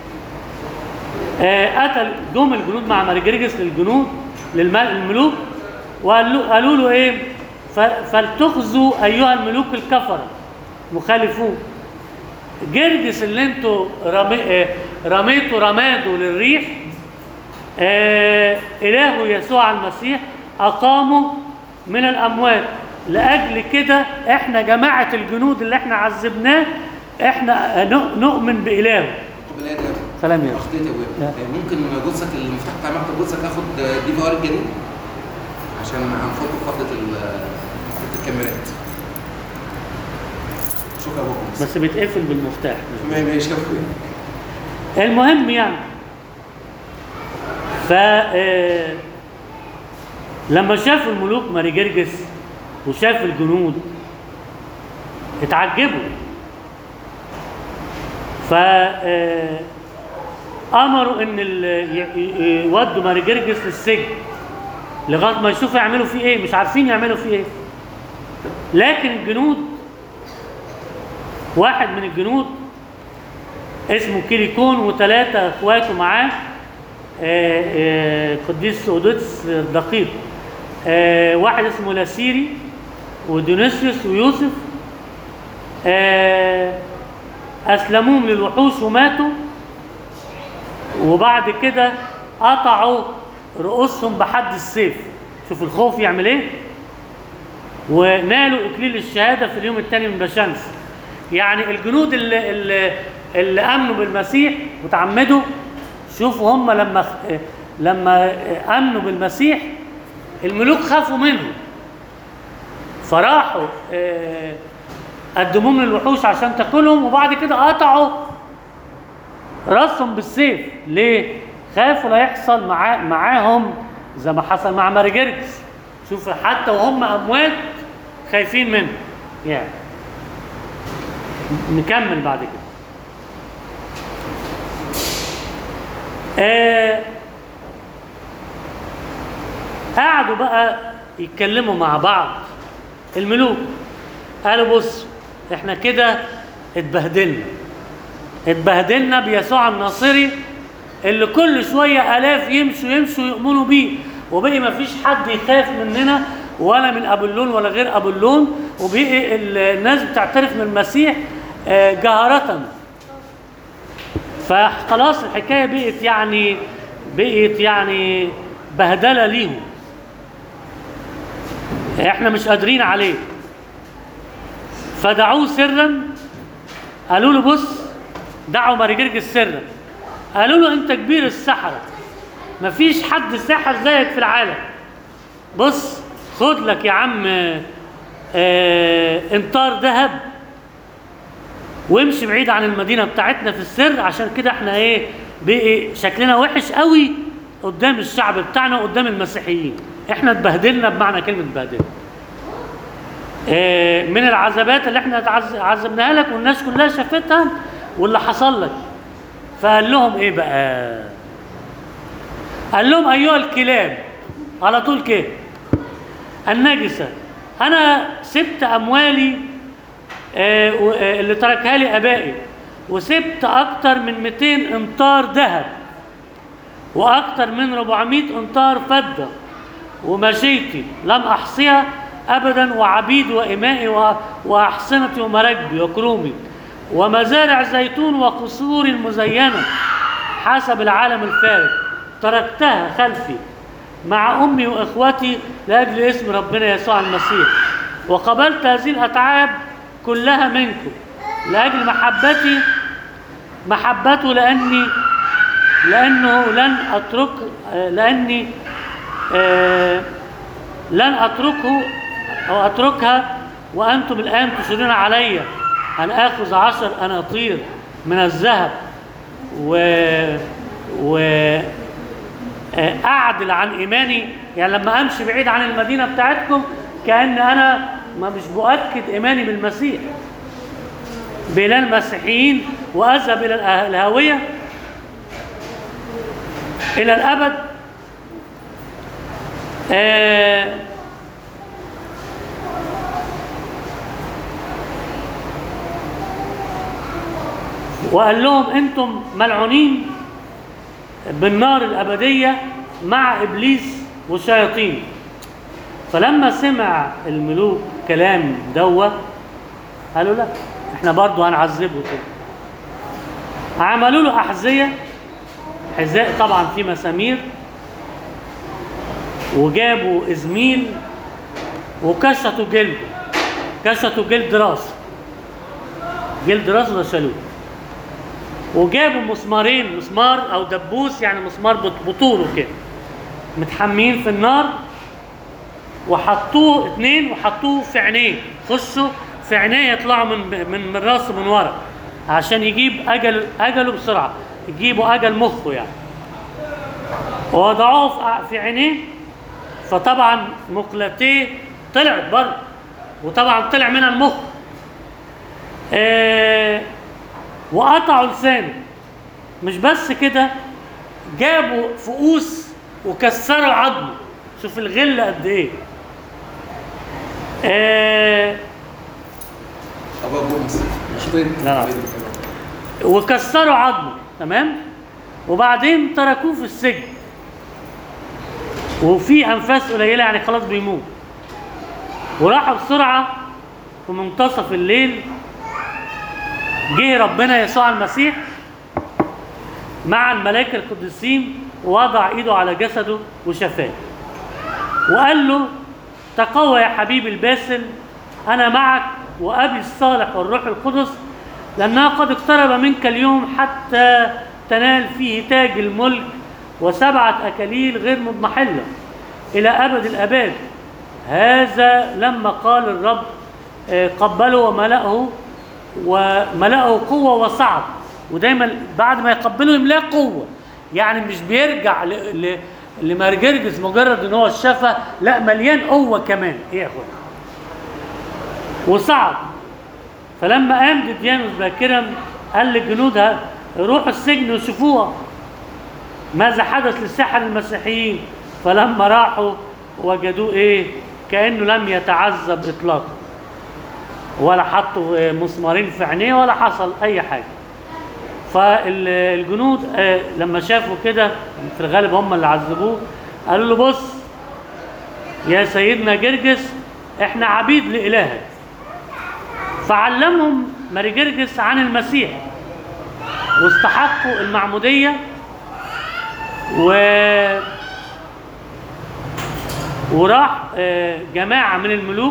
آه، قتل جم الجنود مع مارجرجس للجنود للملوك وقالوا قالوا له ايه ف- فلتخزوا ايها الملوك الكفره مخالفون جرجس اللي انتوا رمي آه، رميتوا رماده للريح آه، إله يسوع المسيح اقاموا من الاموات لاجل كده احنا جماعه الجنود اللي احنا عذبناه احنا نؤ- نؤمن بالهه طب لا ده سلام يا اخطيت يا ابويا لا. آه، ممكن جثك المفتاح بتاع مكتب جثك اخد دي في ار الجنين عشان هنحطه في فضه ال- فضة الكاميرات شكرا يا ابويا بس بيتقفل بالمفتاح ما- ماشي يا ابويا المهم يعني ف آه، لما شافوا الملوك ماري جرجس وشاف الجنود اتعجبوا ف آه، امروا ان ال- ي- ي- يودوا ماري جرجس للسجن لغايه ما يشوفوا يعملوا فيه ايه مش عارفين يعملوا فيه ايه لكن الجنود واحد من الجنود اسمه كيليكون وثلاثة اخواته معاه آه، آه، قديس اوديتس دقيق آه، واحد اسمه لاسيري وديونيسيوس ويوسف آه، اسلموهم للوحوش وماتوا وبعد كده قطعوا رؤوسهم بحد السيف شوف الخوف يعمل ايه ونالوا اكليل الشهاده في اليوم الثاني من بشمس يعني الجنود اللي, اللي, اللي امنوا بالمسيح وتعمدوا شوفوا هم لما لما امنوا بالمسيح الملوك خافوا منهم فراحوا آه، قدموهم للوحوش عشان تاكلهم وبعد كده قطعوا راسهم بالسيف ليه؟ خافوا لا يحصل معا معاهم زي ما حصل مع مارجرجس شوف حتى وهم اموات خايفين منه يعني نكمل بعد كده آه قعدوا بقى يتكلموا مع بعض الملوك قالوا بص احنا كده اتبهدلنا اتبهدلنا بيسوع الناصري اللي كل شويه الاف يمشوا يمشوا يؤمنوا بيه وبقي ما فيش حد يخاف مننا ولا من ابولون ولا غير ابولون وبقي ال- الناس بتعترف من المسيح آه، جهرة فخلاص الحكايه بقت يعني بقت يعني بهدله ليهم احنا مش قادرين عليه فدعوه سرا قالوا له بص دعوا مارجرجس سرا قالوا له انت كبير السحرة مفيش حد ساحر زيك في العالم بص خد لك يا عم آه امطار ذهب وامشي بعيد عن المدينه بتاعتنا في السر عشان كده احنا ايه بقي شكلنا وحش قوي قدام الشعب بتاعنا وقدام المسيحيين احنا اتبهدلنا بمعنى كلمه اتبهدلنا آه، من العذابات اللي احنا اتعز- عذبناها لك والناس كلها شافتها واللي حصل لك فقال لهم ايه بقى قال لهم ايها الكلاب على طول كده النجسه انا سبت اموالي آه، و- آه، اللي تركها لي ابائي وسبت اكتر من 200 امتار ذهب واكتر من 400 امتار فضه ومشيتي لم احصيها ابدا وعبيد وامائي و- واحصنتي ومراكبي وكرومي ومزارع زيتون وقصور مزينه حسب العالم الفارغ تركتها خلفي مع امي واخوتي لاجل اسم ربنا يسوع المسيح وقبلت هذه الاتعاب كلها منكم لاجل محبتي محبته لاني لانه لن اترك آه، لاني آه، لن اتركه او اتركها وانتم الان تشيرون علي ان اخذ عشر اناطير من الذهب و و آه، اعدل عن ايماني يعني لما امشي بعيد عن المدينه بتاعتكم كان انا ما مش بؤكد ايماني بالمسيح بلا المسيحيين واذهب الى الأه- الهاويه الى الابد آه وقال لهم انتم ملعونين بالنار الابديه مع ابليس والشياطين فلما سمع الملوك كلام دوه قالوا لا احنا برضو هنعذبه كده عملوا له احذيه حذاء طبعا فيه مسامير وجابوا ازميل وكشطوا جلده كشطوا جلد راسه جلد راسه ده شالوه وجابوا مسمارين مسمار او دبوس يعني مسمار بط- بطوله كده متحمين في النار وحطوه اتنين وحطوه في عينيه خشوا في عينيه يطلعوا من من من راسه من ورا عشان يجيب اجل اجله بسرعه يجيبوا اجل مخه يعني ووضعوه في- في عينيه فطبعا مقلتيه طلعت بره وطبعا طلع منها المخ آه وقطعوا لسانه مش بس كده جابوا فؤوس وكسروا عظمه شوف الغل قد ايه آه ابو ابو مصر شوفين لا، لا. وكسروا عظمه تمام وبعدين تركوه في السجن وفي انفاس قليله يعني خلاص بيموت وراحوا بسرعه في منتصف الليل جه ربنا يسوع المسيح مع الملائكه القديسين ووضع ايده على جسده وشفاه وقال له تقوى يا حبيبي الباسل انا معك وابي الصالح والروح القدس لانها قد اقترب منك اليوم حتى تنال فيه تاج الملك وسبعه اكاليل غير مضمحله الى ابد الاباد هذا لما قال الرب آه، قبله وملأه وملأه قوة وصعد ودايما بعد ما يقبله يملاه قوة يعني مش بيرجع ل... ل... لمرجرجس مجرد ان هو الشفى لا مليان قوة كمان ايه يا اخوان وصعد فلما قام ديانوس باكرا قال للجنود ها- روحوا السجن وشوفوها ماذا حدث للسحر المسيحيين فلما راحوا وجدوه ايه كانه لم يتعذب اطلاقا ولا حطوا آه، مسمارين في عينيه ولا حصل اي حاجه فالجنود آه، لما شافوا كده في الغالب هم اللي عذبوه قالوا له بص يا سيدنا جرجس احنا عبيد لالهك فعلمهم ماري جرجس عن المسيح واستحقوا المعموديه و وراح آه، جماعه من الملوك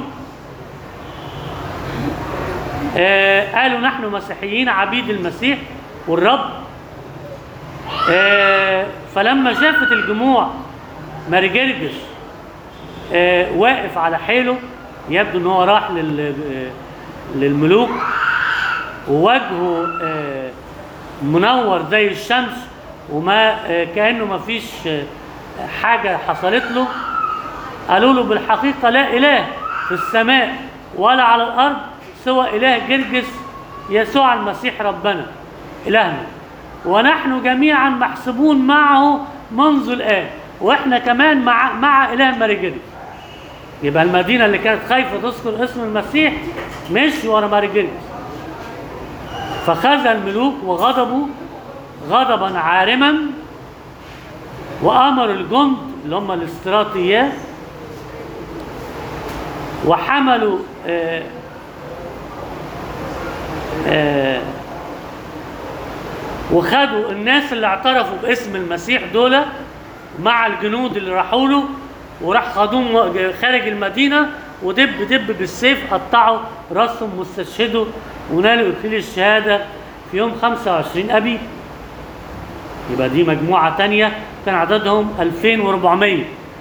آه، قالوا نحن مسيحيين عبيد المسيح والرب آه، فلما شافت الجموع ماري جرجس آه، واقف على حيله يبدو ان هو راح لل آه، للملوك ووجهه آه، منور زي الشمس وما آه، كانه ما فيش آه، حاجه حصلت له قالوا له بالحقيقه لا اله في السماء ولا على الارض سوى اله جرجس يسوع المسيح ربنا الهنا ونحن جميعا محسوبون معه منذ الان واحنا كمان مع مع اله ماري جرجس يبقى المدينه اللي كانت خايفه تذكر اسم المسيح مشي ورا ماري جرجس فخذ الملوك وغضبوا غضبا عارما وامروا الجند اللي هم الاستراتيات وحملوا آه آه وخدوا الناس اللي اعترفوا باسم المسيح دول مع الجنود اللي راحوا له وراح خدوهم خارج المدينه ودب دب بالسيف قطعوا راسهم واستشهدوا ونالوا اكليل الشهاده في يوم 25 ابيب يبقى دي مجموعه تانية كان عددهم 2400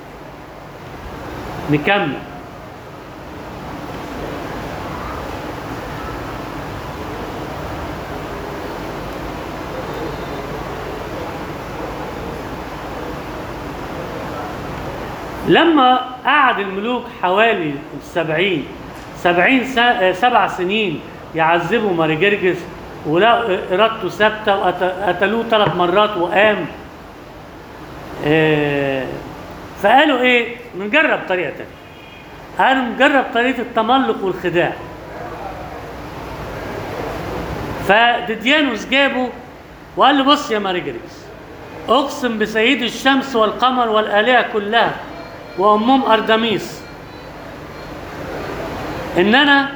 نكمل لما قعد الملوك حوالي سبعين سبعين س- سبع سنين يعذبوا ماري جرجس ولقوا ارادته ثابته وقتلوه ثلاث مرات وقام آه، فقالوا ايه نجرب طريقه تانية قالوا نجرب طريقه التملق والخداع فديديانوس جابه وقال له بص يا ماري جرجس اقسم بسيد الشمس والقمر والالهه كلها وامهم اردميس ان انا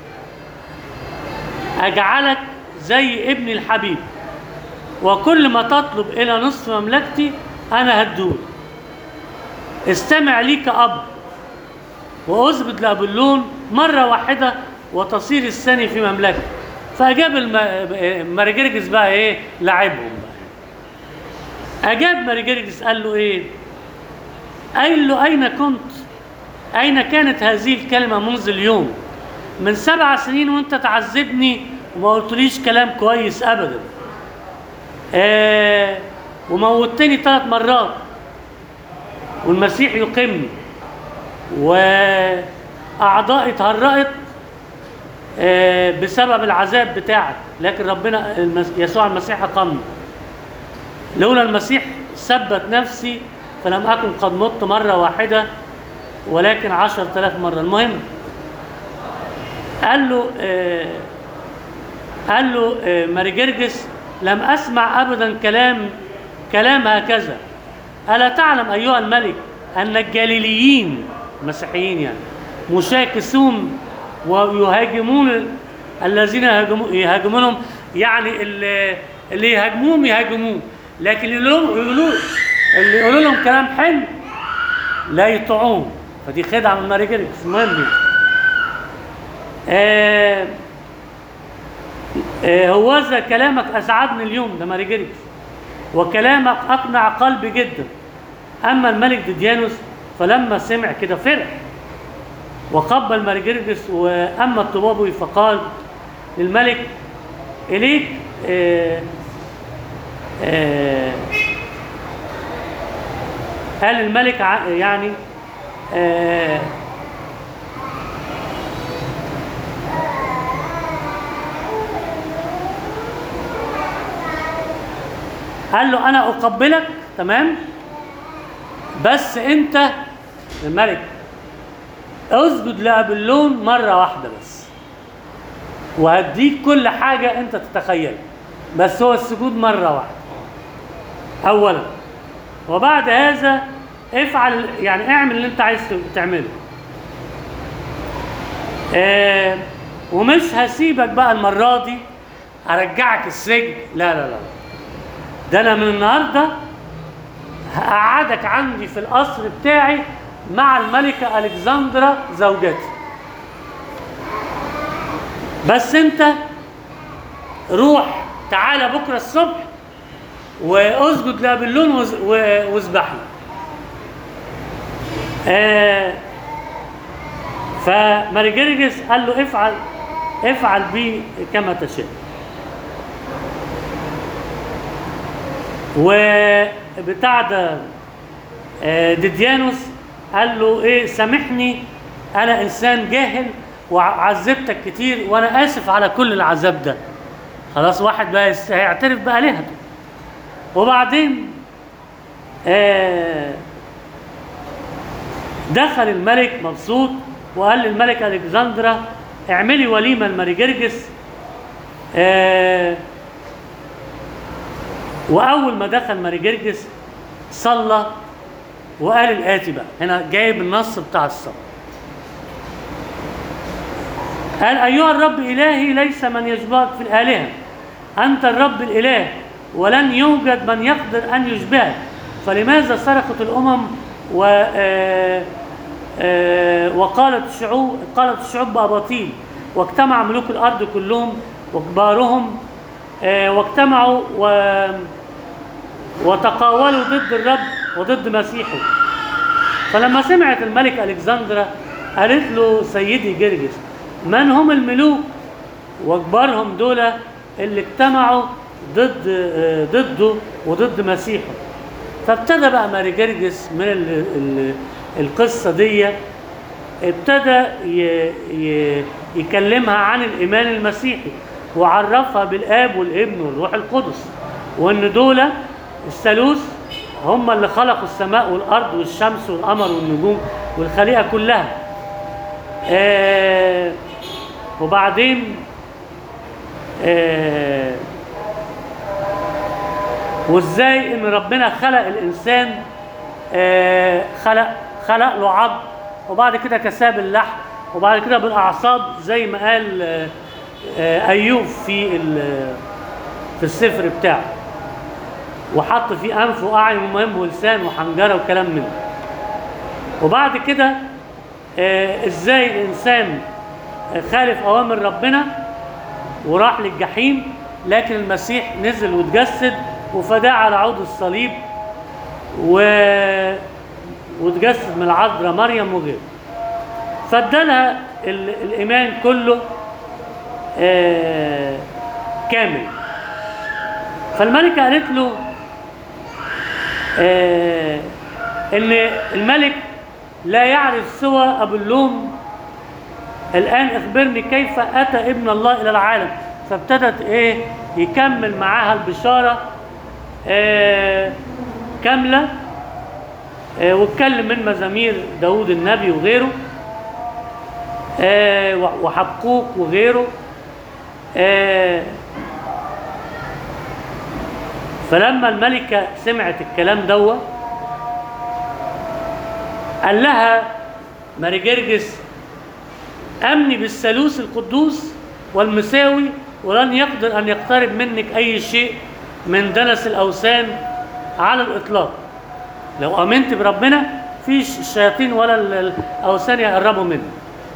اجعلك زي ابني الحبيب وكل ما تطلب الى نصف مملكتي انا هدول استمع لي كأب وأثبت لأبلون مرة واحدة وتصير الثاني في مملكة فأجاب الم- مارجرجس بقى إيه لعبهم بقى أجاب مارجرجس قال له إيه قال له أين كنت أين كانت هذه الكلمة منذ اليوم من سبع سنين وأنت تعذبني وما قلتليش كلام كويس أبدا آه وموتني ثلاث مرات والمسيح يقيمني وأعضائي اتهرأت آه، بسبب العذاب بتاعك لكن ربنا المس... يسوع المسيح أقامني لولا المسيح ثبت نفسي فلم أكن قد مت مرة واحدة ولكن عشر تلاف مرة المهم قال له آه قال له آه مارجرجس لم أسمع أبدا كلام كلام هكذا ألا تعلم أيها الملك أن الجليليين المسيحيين يعني مشاكسون ويهاجمون الذين يهاجمو- يهاجمونهم يعني اللي, اللي يهاجموهم يهاجموه لكن اللي يقولوا يقولوا اللي يقولوا لهم كلام حلو لا يطيعوهم فدي خدعه من ماري جيركس المهم يعني. آه آه هوذا كلامك اسعدني اليوم ده ماري جيركس وكلامك اقنع قلبي جدا اما الملك ديديانوس فلما سمع كده فرح وقبل مارجرجس واما الطبابي فقال للملك اليك آه آه قال الملك ع- يعني آه قال له انا اقبلك تمام بس انت الملك اسجد لابلون مره واحده بس وهديك كل حاجه انت تتخيلها بس هو السجود مره واحده اولا وبعد هذا افعل يعني اعمل اللي انت عايز تعمله آه ومش هسيبك بقى المره دي ارجعك السجن لا لا لا ده انا من النهارده هقعدك عندي في القصر بتاعي مع الملكة ألكسندرا زوجتي بس انت روح تعالى بكرة الصبح واسجد لابلون وز- و- واذبح له آه فمارجرجس قال له افعل افعل بي كما تشاء وبتاع ده آه، ديديانوس قال له ايه سامحني انا انسان جاهل وعذبتك كتير وانا اسف على كل العذاب ده خلاص واحد بقى يس- هيعترف بآلهته وبعدين آه دخل الملك مبسوط وقال للملك الكسندرا اعملي وليمه لماريجرجس آه واول ما دخل ماريجرجس صلى وقال الاتي بقى هنا جايب النص بتاع الصلاه قال ايها الرب الهي ليس من يشبهك في الالهه انت الرب الاله ولن يوجد من يقدر ان يشبهك فلماذا صرخت الامم و آه، آه، وقالت الشعوب قالت الشعوب بأباطيل واجتمع ملوك الارض كلهم وكبارهم آه، واجتمعوا و وتقاولوا ضد الرب وضد مسيحه فلما سمعت الملك الكسندرا قالت له سيدي جرجس من هم الملوك واكبرهم دول اللي اجتمعوا ضد آه، ضده وضد مسيحه فابتدى بقى ماري جرجس من ال ال القصه دي ابتدى ي ي يكلمها عن الايمان المسيحي وعرفها بالاب والابن والروح القدس وان دول الثالوث هم اللي خلقوا السماء والارض والشمس والقمر والنجوم والخليقه كلها آه وبعدين آه وازاي ان ربنا خلق الانسان آه خلق خلق له عظم وبعد كده كساب اللحم وبعد كده بالاعصاب زي ما قال آه آه ايوب في ال- في السفر بتاعه وحط فيه انف واعين ومهم ولسان وحنجره وكلام من ده وبعد كده آه، ازاي الانسان آه، خالف اوامر ربنا وراح للجحيم لكن المسيح نزل وتجسد وفداه على عود الصليب و وتجسد من العذراء مريم وغيره فادالها ال- الايمان كله آه، كامل فالملكه قالت له آه، ان الملك لا يعرف سوى ابلوم الان اخبرني كيف اتى ابن الله الى العالم فابتدت ايه يكمل معاها البشاره آه كامله آه واتكلم من مزامير داود النبي وغيره آه وحبقوق وغيره آه فلما الملكة سمعت الكلام دوت قال لها ماري جرجس أمني بالثالوث القدوس والمساوي ولن يقدر أن يقترب منك أي شيء من دنس الأوثان على الإطلاق لو آمنت بربنا فيش الشياطين ولا ال- الأوثان يقربوا منك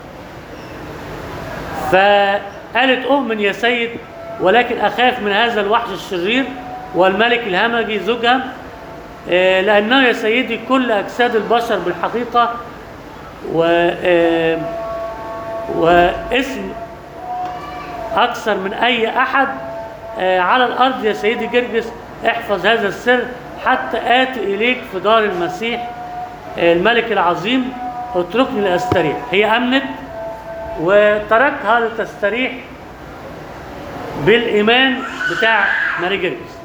فقالت أؤمن يا سيد ولكن أخاف من هذا الوحش الشرير والملك الهمجي زوجها آه، لأنه يا سيدي كل أجساد البشر بالحقيقة و آه، واسم أكثر من أي أحد آه، على الأرض يا سيدي جرجس احفظ هذا السر حتى آتي إليك في دار المسيح آه، الملك العظيم اتركني لأستريح هي أمنت وتركها لتستريح بالإيمان بتاع ماري جرجس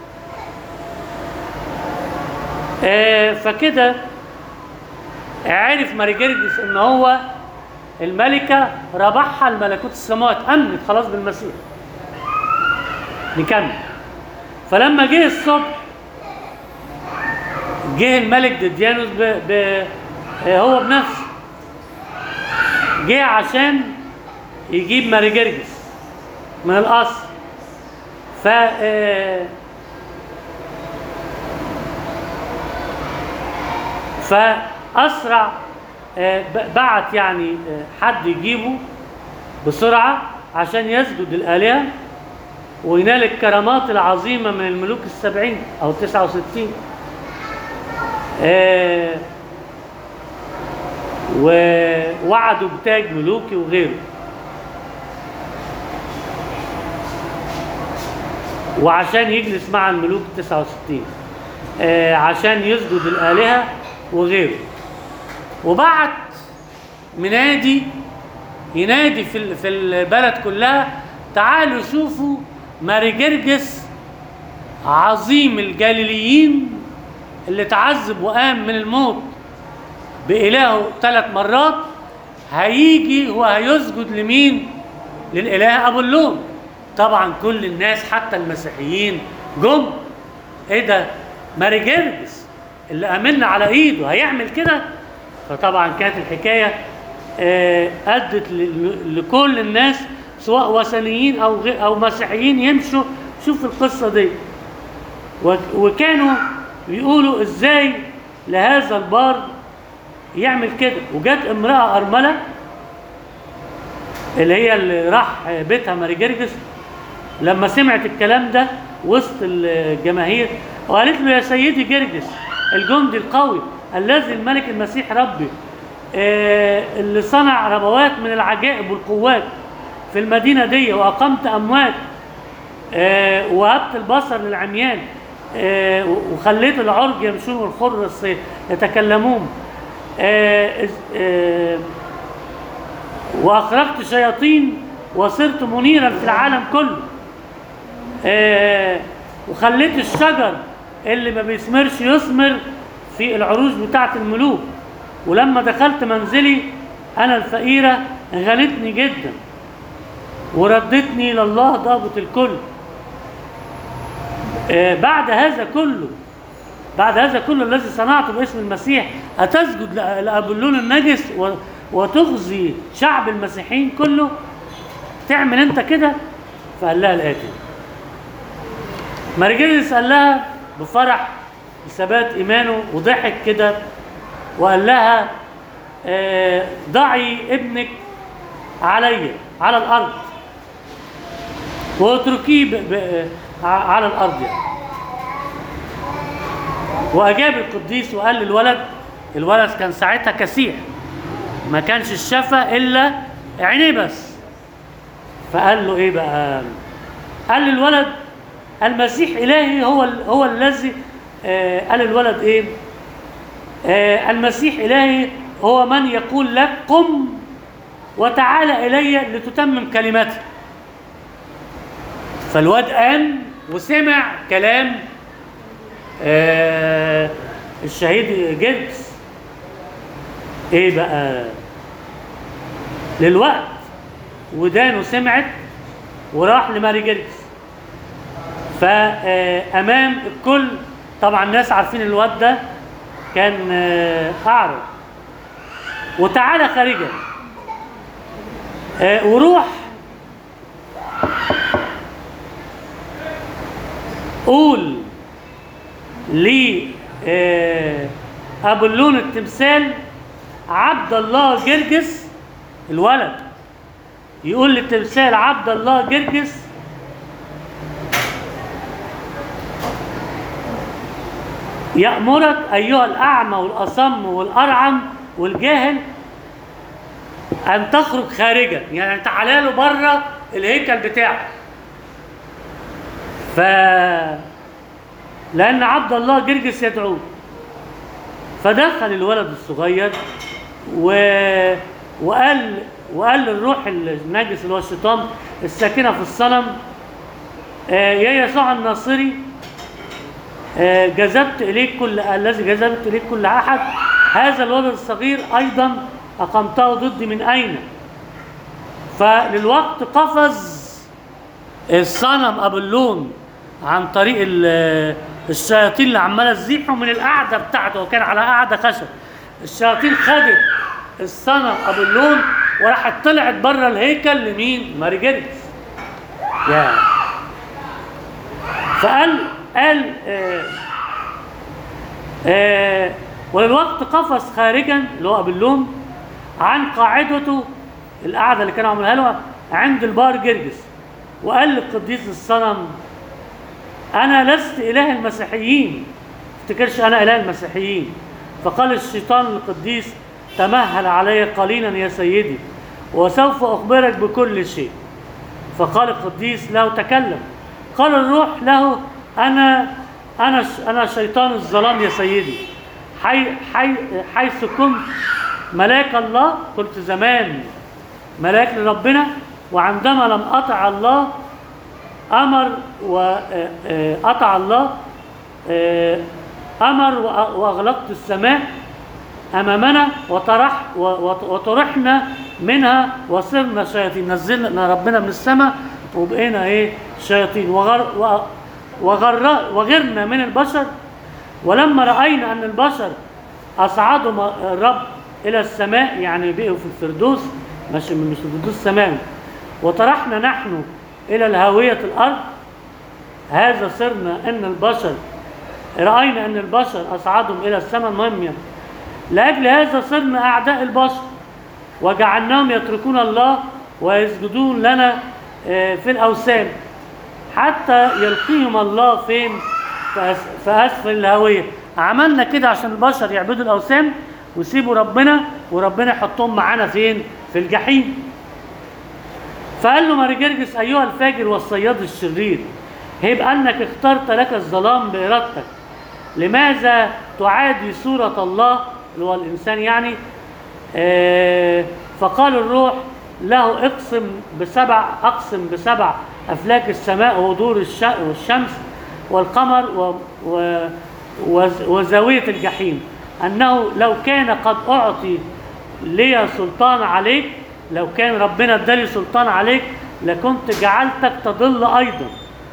آه، فكده عرف ماري جرجس ان هو الملكة ربحها الملكوت السماوات أمنت خلاص بالمسيح نكمل فلما جه الصبح جه الملك ديديانوس ب... ب... آه، هو بنفسه جه عشان يجيب ماري جرجس من القصر ف آه، فأسرع آه، ب- بعت يعني آه، حد يجيبه بسرعة عشان يسجد للآلهة وينال الكرامات العظيمة من الملوك السبعين أو التسعة وستين آه، ووعدوا بتاج ملوكي وغيره وعشان يجلس مع الملوك التسعة وستين آه، عشان يسجد الآلهة وغيره وبعت منادي ينادي في ال- في البلد كلها تعالوا شوفوا ماري جرجس عظيم الجليليين اللي تعذب وقام من الموت بإلهه ثلاث مرات هيجي وهيسجد لمين؟ للإله أبو اللون طبعا كل الناس حتى المسيحيين جم ايه ده ماري جرجس اللي امنا على ايده هيعمل كده فطبعا كانت الحكايه آه، ادت ل- لكل الناس سواء وثنيين او غير او مسيحيين يمشوا شوف القصه دي و- وكانوا بيقولوا ازاي لهذا البار يعمل كده وجت امراه ارمله اللي هي اللي راح بيتها ماري جرجس لما سمعت الكلام ده وسط الجماهير وقالت له يا سيدي جرجس الجندي القوي الذي الملك المسيح ربي آه، اللي صنع ربوات من العجائب والقوات في المدينة دي وأقمت أموات آه، وهبت البصر للعميان آه، وخليت العرج يمشون والخرس يتكلمون آه، إز- آه، واخرجت شياطين وصرت منيرا في العالم كله آه وخليت الشجر اللي ما بيثمرش يثمر في العروش بتاعه الملوك ولما دخلت منزلي انا الفقيره غنتني جدا وردتني لله ضابط الكل آه بعد هذا كله بعد هذا كله الذي صنعته باسم المسيح أتسجد لأ- لأبلون النجس و- وتخزي شعب المسيحيين كله تعمل أنت كده فقال لها الآتي مرجلس قال لها بفرح بثبات إيمانه وضحك كده وقال لها آه، ضعي ابنك علي على الارض واتركيه ب- ب- ع- على الارض يعني واجاب القديس وقال للولد الولد كان ساعتها كسيح ما كانش الشفا الا عينيه بس فقال له ايه بقى قال للولد المسيح الهي هو ال- هو الذي آه قال الولد ايه آه المسيح الهي هو من يقول لك قم وتعال الي لتتمم كلمتي فالواد قام وسمع كلام آه الشهيد جيبس ايه بقى للوقت ودانه سمعت وراح لماري جيركس فامام الكل طبعا الناس عارفين الواد ده كان آه، اعرج وتعالى خارجا آه، وروح قول لي آه، ابولون التمثال عبد الله جرجس الولد يقول للتمثال عبد الله جرجس يأمرك أيها الأعمى والأصم والأرعم والجاهل أن تخرج خارجا يعني تعالى له بره الهيكل بتاعك ف لأن عبد الله جرجس يدعوه فدخل الولد الصغير و... وقال وقال للروح النجس اللي هو الشيطان الساكنه في الصنم آه، يا يسوع الناصري آه، جذبت اليك كل الذي جذبت اليك كل احد هذا الولد الصغير ايضا اقمته ضدي من اين فللوقت قفز الصنم ابولون عن طريق ال- الشياطين اللي عماله تزيحه من القعده بتاعته وكان على قعده خشب الشياطين خدت الصنم ابولون وراحت طلعت بره الهيكل لمين؟ ماري جيرجس يا فقال قال آه آه وللوقت قفز خارجا اللي هو ابولون عن قاعدته القعده اللي كانوا عاملها له عند البار جرجس وقال للقديس الصنم انا لست اله المسيحيين افتكرش انا اله المسيحيين فقال الشيطان للقديس تمهل علي قليلا يا سيدي وسوف اخبرك بكل شيء فقال القديس له تكلم قال الروح له انا انا انا شيطان الظلام يا سيدي حي حي حيث كنت ملاك الله كنت زمان ملاك لربنا وعندما لم اطع الله امر وأطع الله آه، امر وأ- واغلقت السماء امامنا وطرح و- وط- وطرحنا منها وصرنا شياطين نزلنا ربنا من السماء وبقينا ايه شياطين وغر و- وغر وغرنا من البشر ولما راينا ان البشر اصعدهم الرب الى السماء يعني بقوا في الفردوس مش مش الفردوس السماوي وطرحنا نحن الى الهاويه الارض هذا صرنا ان البشر راينا ان البشر اصعدهم الى السماء المهم يعني لاجل هذا صرنا اعداء البشر وجعلناهم يتركون الله ويسجدون لنا آه، في الاوثان حتى يلقيهم الله فين في أس- في اسفل الهاويه عملنا كده عشان البشر يعبدوا الاوثان ويسيبوا ربنا وربنا يحطهم معانا فين في الجحيم فقال له ماري جرجس ايها الفاجر والصياد الشرير هيب انك اخترت لك الظلام بارادتك لماذا تعادي صورة الله اللي هو الإنسان يعني آه فقال الروح له اقسم بسبع أقسم بسبع أفلاك السماء ودور الش- والشمس والقمر و و وز- وزاوية الجحيم أنه لو كان قد أعطي لي سلطان عليك لو كان ربنا ادالي سلطان عليك لكنت جعلتك تضل أيضا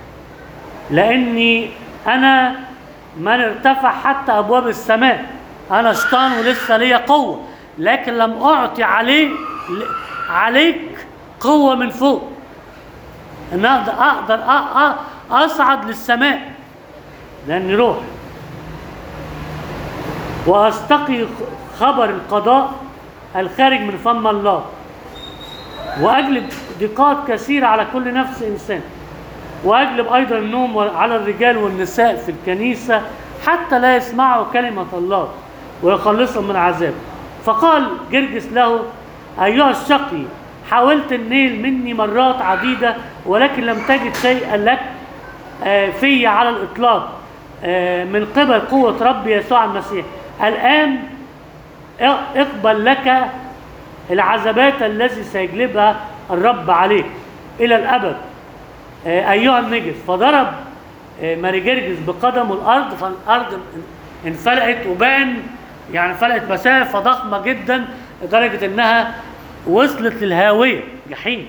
لاني انا من ارتفع حتى ابواب السماء انا شيطان ولسه ليا قوه لكن لم اعطي عليه ل- عليك قوه من فوق ان اقدر اقدر أ- أ- اصعد للسماء لاني روح واستقي خبر القضاء الخارج من فم الله وأجلب ضيقات كثيرة على كل نفس إنسان وأجلب أيضا النوم على الرجال والنساء في الكنيسة حتى لا يسمعوا كلمة الله ويخلصهم من عذاب فقال جرجس له أيها الشقي حاولت النيل مني مرات عديدة ولكن لم تجد شيئا لك آه، في على الإطلاق آه، من قبل قوة رب يسوع المسيح الآن اقبل لك العذابات التي سيجلبها الرب عليك إلى الأبد آه، أيها النجس فضرب آه، ماري جرجس بقدمه الأرض فالأرض انفلقت وبان يعني فلقت مسافة ضخمة جدا لدرجة إنها وصلت للهاوية جحيم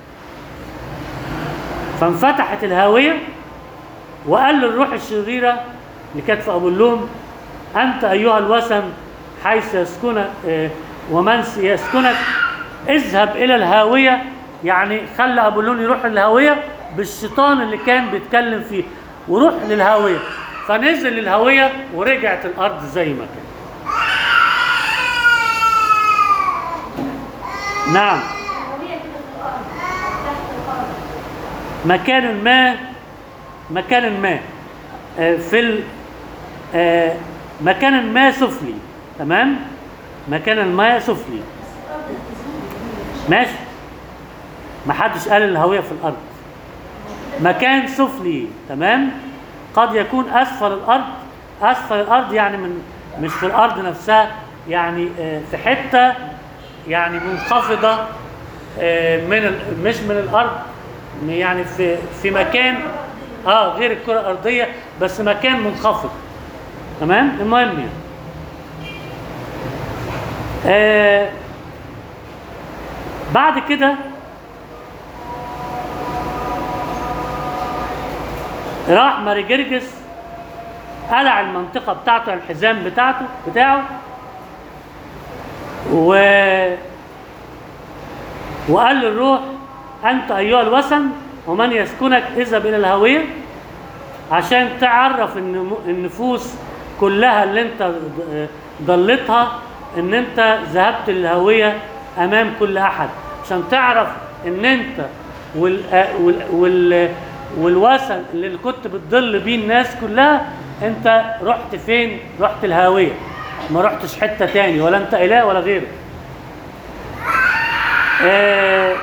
فانفتحت الهاوية وقال للروح الشريرة اللي كانت في أبولون أنت أيها الوثن حيث يسكنك آه، ومن يسكنك اذهب إلى الهاوية يعني خلى أبولون يروح للهاوية بالشيطان اللي كان بيتكلم فيه وروح للهاوية فنزل للهاوية ورجعت الأرض زي ما كانت نعم الهوية كده في الأرض تحت الأرض مكان ما مكان ما آه، في ال- آه، مكان ما سفلي تمام مكان ما سفلي ماشي ما حدش قال الهوية في الأرض مكان سفلي تمام قد يكون أسفل الأرض أسفل الأرض يعني من مش في الأرض نفسها يعني آه، في حتة يعني منخفضة آه، من ال- مش من الأرض يعني في في مكان اه غير الكرة الأرضية بس مكان منخفض تمام المهم يعني آه بعد كده راح ماري جرجس قلع المنطقة بتاعته الحزام بتاعته بتاعه و وقال للروح أنت أيها الوثن ومن يسكنك اذهب إلى الهوية عشان تعرف النمو- النفوس كلها اللي انت ضلتها ان انت ذهبت للهوية امام كل احد عشان تعرف ان انت وال وال وال والوثن اللي كنت بتضل بيه الناس كلها انت رحت فين رحت الهاوية ما رحتش حتة تاني ولا انت اله ولا غيره آه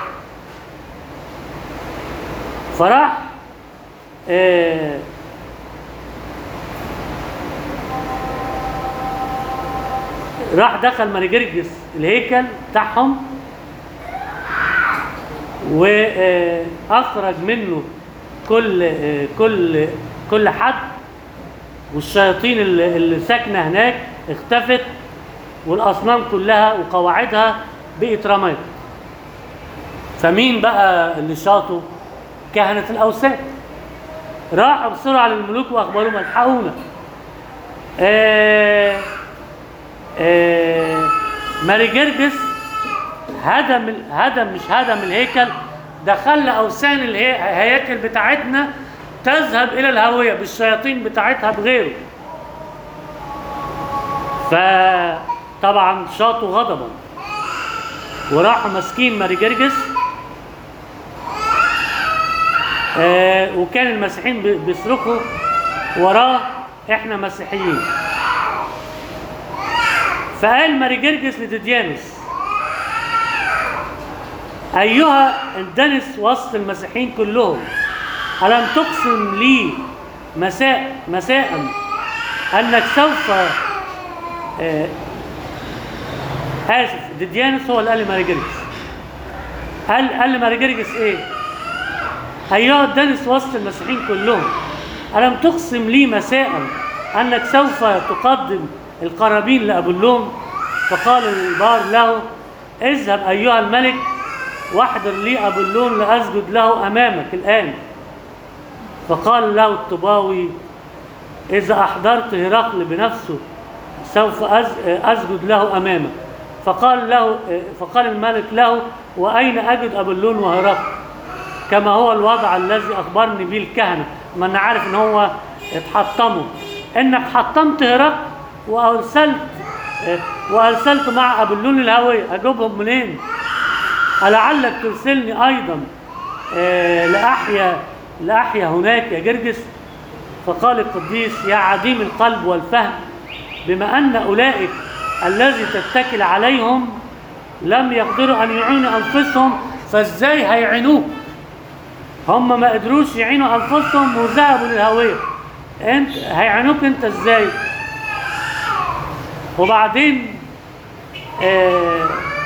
فراح آه راح دخل مارجرجس الهيكل بتاعهم واخرج منه كل آه، كل كل حد والشياطين اللي, اللي ساكنه هناك اختفت والاصنام كلها وقواعدها بقت رماد فمين بقى اللي شاطوا كهنة الأوثان راحوا بسرعة للملوك وأخبروهم الحقونا آه آه ماري جرجس هدم ال- هدم مش هدم الهيكل ده خلى أوثان الهي- الهياكل بتاعتنا تذهب إلى الهوية بالشياطين بتاعتها بغيره فطبعا شاطوا غضبا وراحوا ماسكين ماري جرجس آه وكان المسيحيين بي- بيصرخوا وراه احنا مسيحيين فقال ماري جرجس لديديانوس ايها اندنس وسط المسيحيين كلهم الم تقسم لي مساء مساء انك سوف آه اسف ديديانوس هو اللي قال لماري جرجس قال قال لماري جرجس ايه أيها الدنس وسط المسيحيين كلهم ألم تقسم لي مساء أنك سوف تقدم القرابين لأبولون فقال البار له اذهب أيها الملك واحضر لي أبولون لأسجد له أمامك الآن فقال له الطباوي إذا أحضرت هرقل بنفسه سوف أز- أسجد له أمامك فقال له فقال الملك له وأين أجد أبولون وهرقل كما هو الوضع الذي اخبرني به الكهنه ما انا عارف ان هو اتحطموا انك حطمت هرقل وارسلت آه، وارسلت مع ابلون الهويه اجيبهم منين ألعلك ترسلني ايضا آه، لاحيا لاحيا هناك يا جرجس فقال القديس يا عديم القلب والفهم بما ان اولئك الذي تتكل عليهم لم يقدروا ان يعينوا انفسهم فازاي هيعينوك هم ما قدروش يعينوا انفسهم وذهبوا للهويه انت هيعينوك انت ازاي وبعدين آه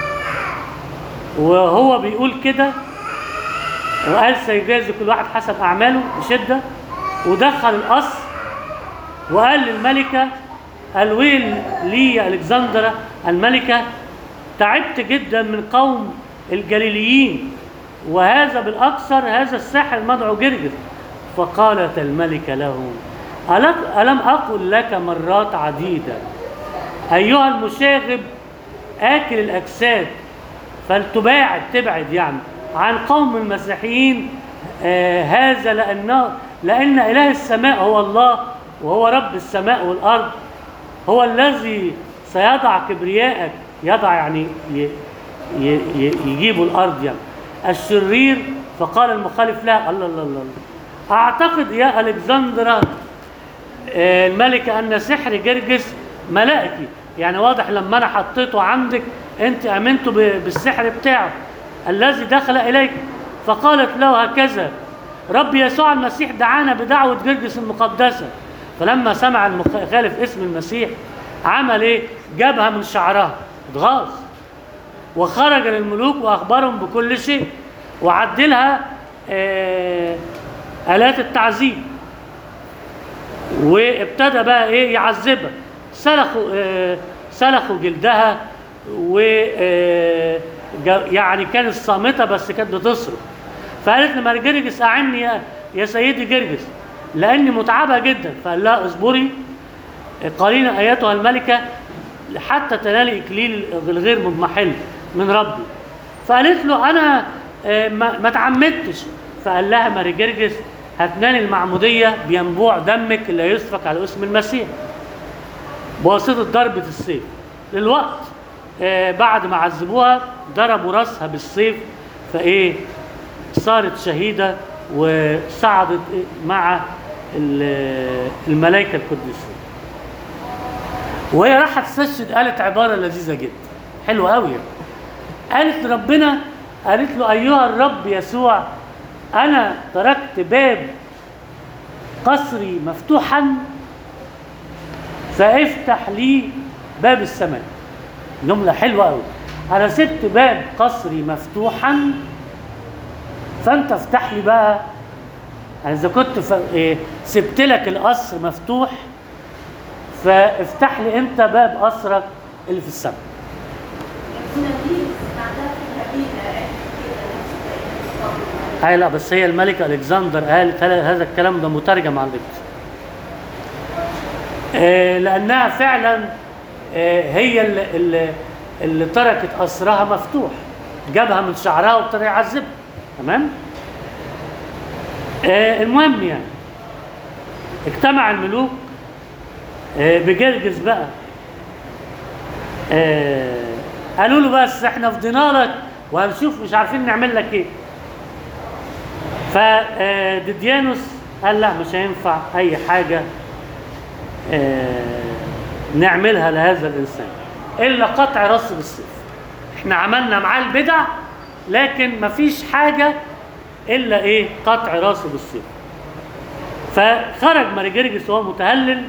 وهو بيقول كده وقال سيجازي كل واحد حسب اعماله بشده ودخل القصر وقال للملكه الويل لي يا الكسندرا الملكه تعبت جدا من قوم الجليليين وهذا بالاكثر هذا الساحر المدعو جرجس فقالت الملكه له ألك- الم اقل لك مرات عديده ايها المشاغب اكل الاجساد فلتباعد تبعد يعني عن قوم المسيحيين آه هذا لأن لأن إله السماء هو الله وهو رب السماء والأرض هو الذي سيضع كبرياءك يضع يعني ي- ي- ي- يجيب الأرض يعني الشرير فقال المخالف لا الله الله الله الله. أعتقد يا ألكسندرا آه، الملكة أن سحر جرجس ملائكي يعني واضح لما أنا حطيته عندك أنت أمنت ب- بالسحر بتاعه الذي دخل إليك فقالت له هكذا رب يسوع المسيح دعانا بدعوة جرجس المقدسة فلما سمع المخالف اسم المسيح عمل ايه؟ جابها من شعرها اتغاظ وخرج للملوك واخبرهم بكل شيء وعدلها آه آلات التعذيب وابتدى بقى ايه يعذبها سلخوا آه سلخوا جلدها و آه جا- يعني كانت صامته بس كانت بتصرخ فقالت لما جرجس اعني يا, يا سيدي جرجس لاني متعبه جدا فقال لها اصبري قليلا ايتها الملكه حتى تنالي اكليل الغير مضمحل من ربي فقالت له انا آه، ما ما تعمدتش فقال لها ماري جرجس هتنال المعموديه بينبوع دمك اللي يسفك على اسم المسيح بواسطه ضربه السيف للوقت آه، بعد ما عذبوها ضربوا راسها بالسيف فايه صارت شهيده وصعدت مع ال- الملائكه القديسين وهي راحت تستشهد قالت عباره لذيذه جدا حلوه قوي يعني. قالت لربنا قالت له ايها الرب يسوع انا تركت باب قصري مفتوحا فافتح لي باب السماء جمله حلوه قوي انا سبت باب قصري مفتوحا فانت افتح لي بقى يعني اذا كنت ف... إيه سبت لك القصر مفتوح فافتح لي انت باب قصرك اللي في السماء يكون دي سمعتها في الهبيلة كده هاي لا بس هي الملكة الكسندر قالت هل- هذا الكلام ده مترجم على النت آه لأنها فعلا آه هي اللي, اللي, اللي تركت قصرها مفتوح جابها من شعرها وابتدى يعذبها تمام آه المهم يعني اجتمع الملوك آه بجرجس بقى آه قالوا له بس احنا فضينا لك وهنشوف مش عارفين نعمل لك ايه فديديانوس قال لا مش هينفع اي حاجه آه، نعملها لهذا الانسان الا قطع راسه بالسيف احنا عملنا معاه البدع لكن مفيش حاجه الا ايه قطع راسه بالسيف فخرج مارجرجس وهو متهلل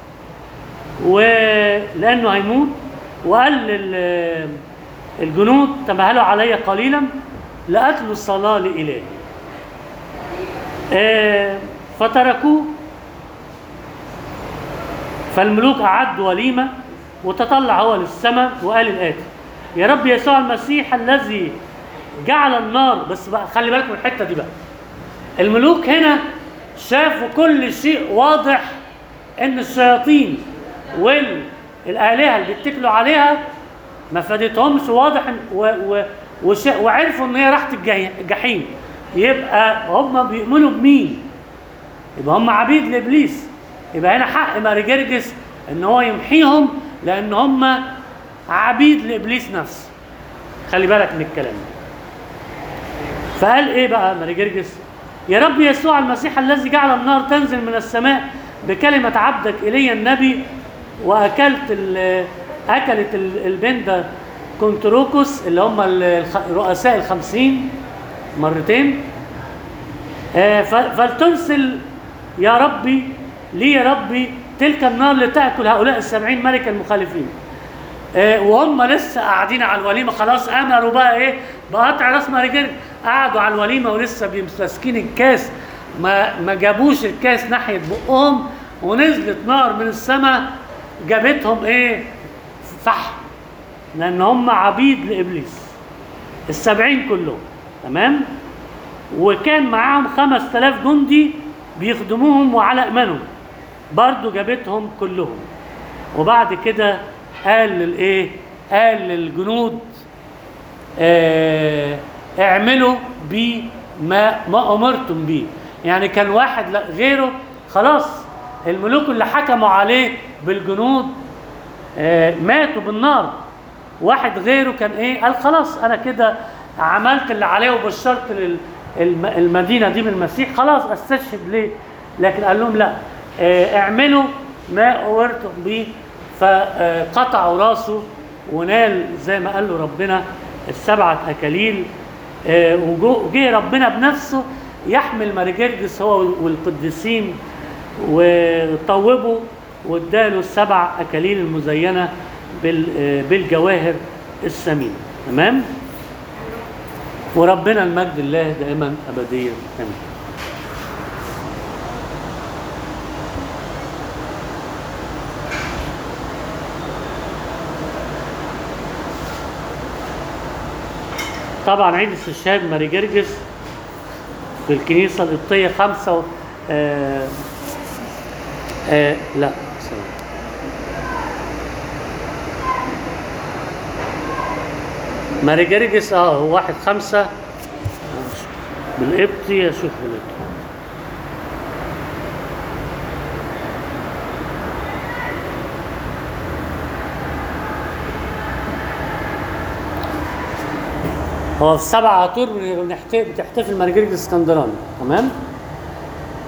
ولانه هيموت وقال لل- الجنود تمهلوا علي قليلا لقتلوا الصلاه لالهي آه، فتركوه فالملوك أعدوا وليمة وتطلع هو للسماء وقال الآتي يا رب يسوع المسيح الذي جعل النار بس بقى خلي بالك من الحتة دي بقى الملوك هنا شافوا كل شيء واضح ان الشياطين والآلهة اللي بيتكلوا عليها ما فادتهمش واضح إن- و و وش وعرفوا ان هي راحت الجحي- الجحيم يبقى هم بيؤمنوا بمين؟ يبقى هم عبيد لابليس يبقى هنا حق ماري جرجس ان هو يمحيهم لان هم عبيد لابليس نفسه خلي بالك من الكلام فقال ايه بقى ماري جرجس يا رب يسوع المسيح الذي جعل النار تنزل من السماء بكلمة عبدك إلي النبي وأكلت ال- أكلت ال- البندا كونتروكوس اللي هم ال- الخ- رؤساء الخمسين مرتين آه، ف- فلترسل يا ربي لي يا ربي تلك النار لتأكل هؤلاء السبعين ملك المخالفين آه، وهم لسه قاعدين على الوليمه خلاص امروا بقى ايه بقطع راس مارجر قعدوا على الوليمه ولسه ماسكين الكاس ما ما جابوش الكاس ناحيه بقهم ونزلت نار من السماء جابتهم ايه فحم لان هم عبيد لابليس السبعين كلهم تمام وكان معاهم خمس تلاف جندي بيخدموهم وعلى ايمانهم برضو جابتهم كلهم وبعد كده قال للايه قال للجنود آه اعملوا بي ما ما امرتم به يعني كان واحد لا غيره خلاص الملوك اللي حكموا عليه بالجنود آه ماتوا بالنار واحد غيره كان ايه قال خلاص انا كده عملت اللي عليه وبشرت لل- الم- المدينه دي من المسيح خلاص استشهد ليه لكن قال لهم لا آه، اعملوا ما امرتم به فقطعوا راسه ونال زي ما قال له ربنا السبعه اكاليل آه، وجو- وجه ربنا بنفسه يحمل مارجرجس هو والقديسين وطوبه واداله السبع اكاليل المزينه بال- آه، بالجواهر الثمينه تمام وربنا المجد الله دائما ابديا امين طبعا عيد استشهاد ماري جرجس في الكنيسة القبطية خمسة و... آه... آه... لا ثواني. ماري جرجس اه هو واحد خمسة بالقبطي اشوف بالقبطي هو في سبعة عطور بنحت- بتحتفل ماري جرجس اسكندراني تمام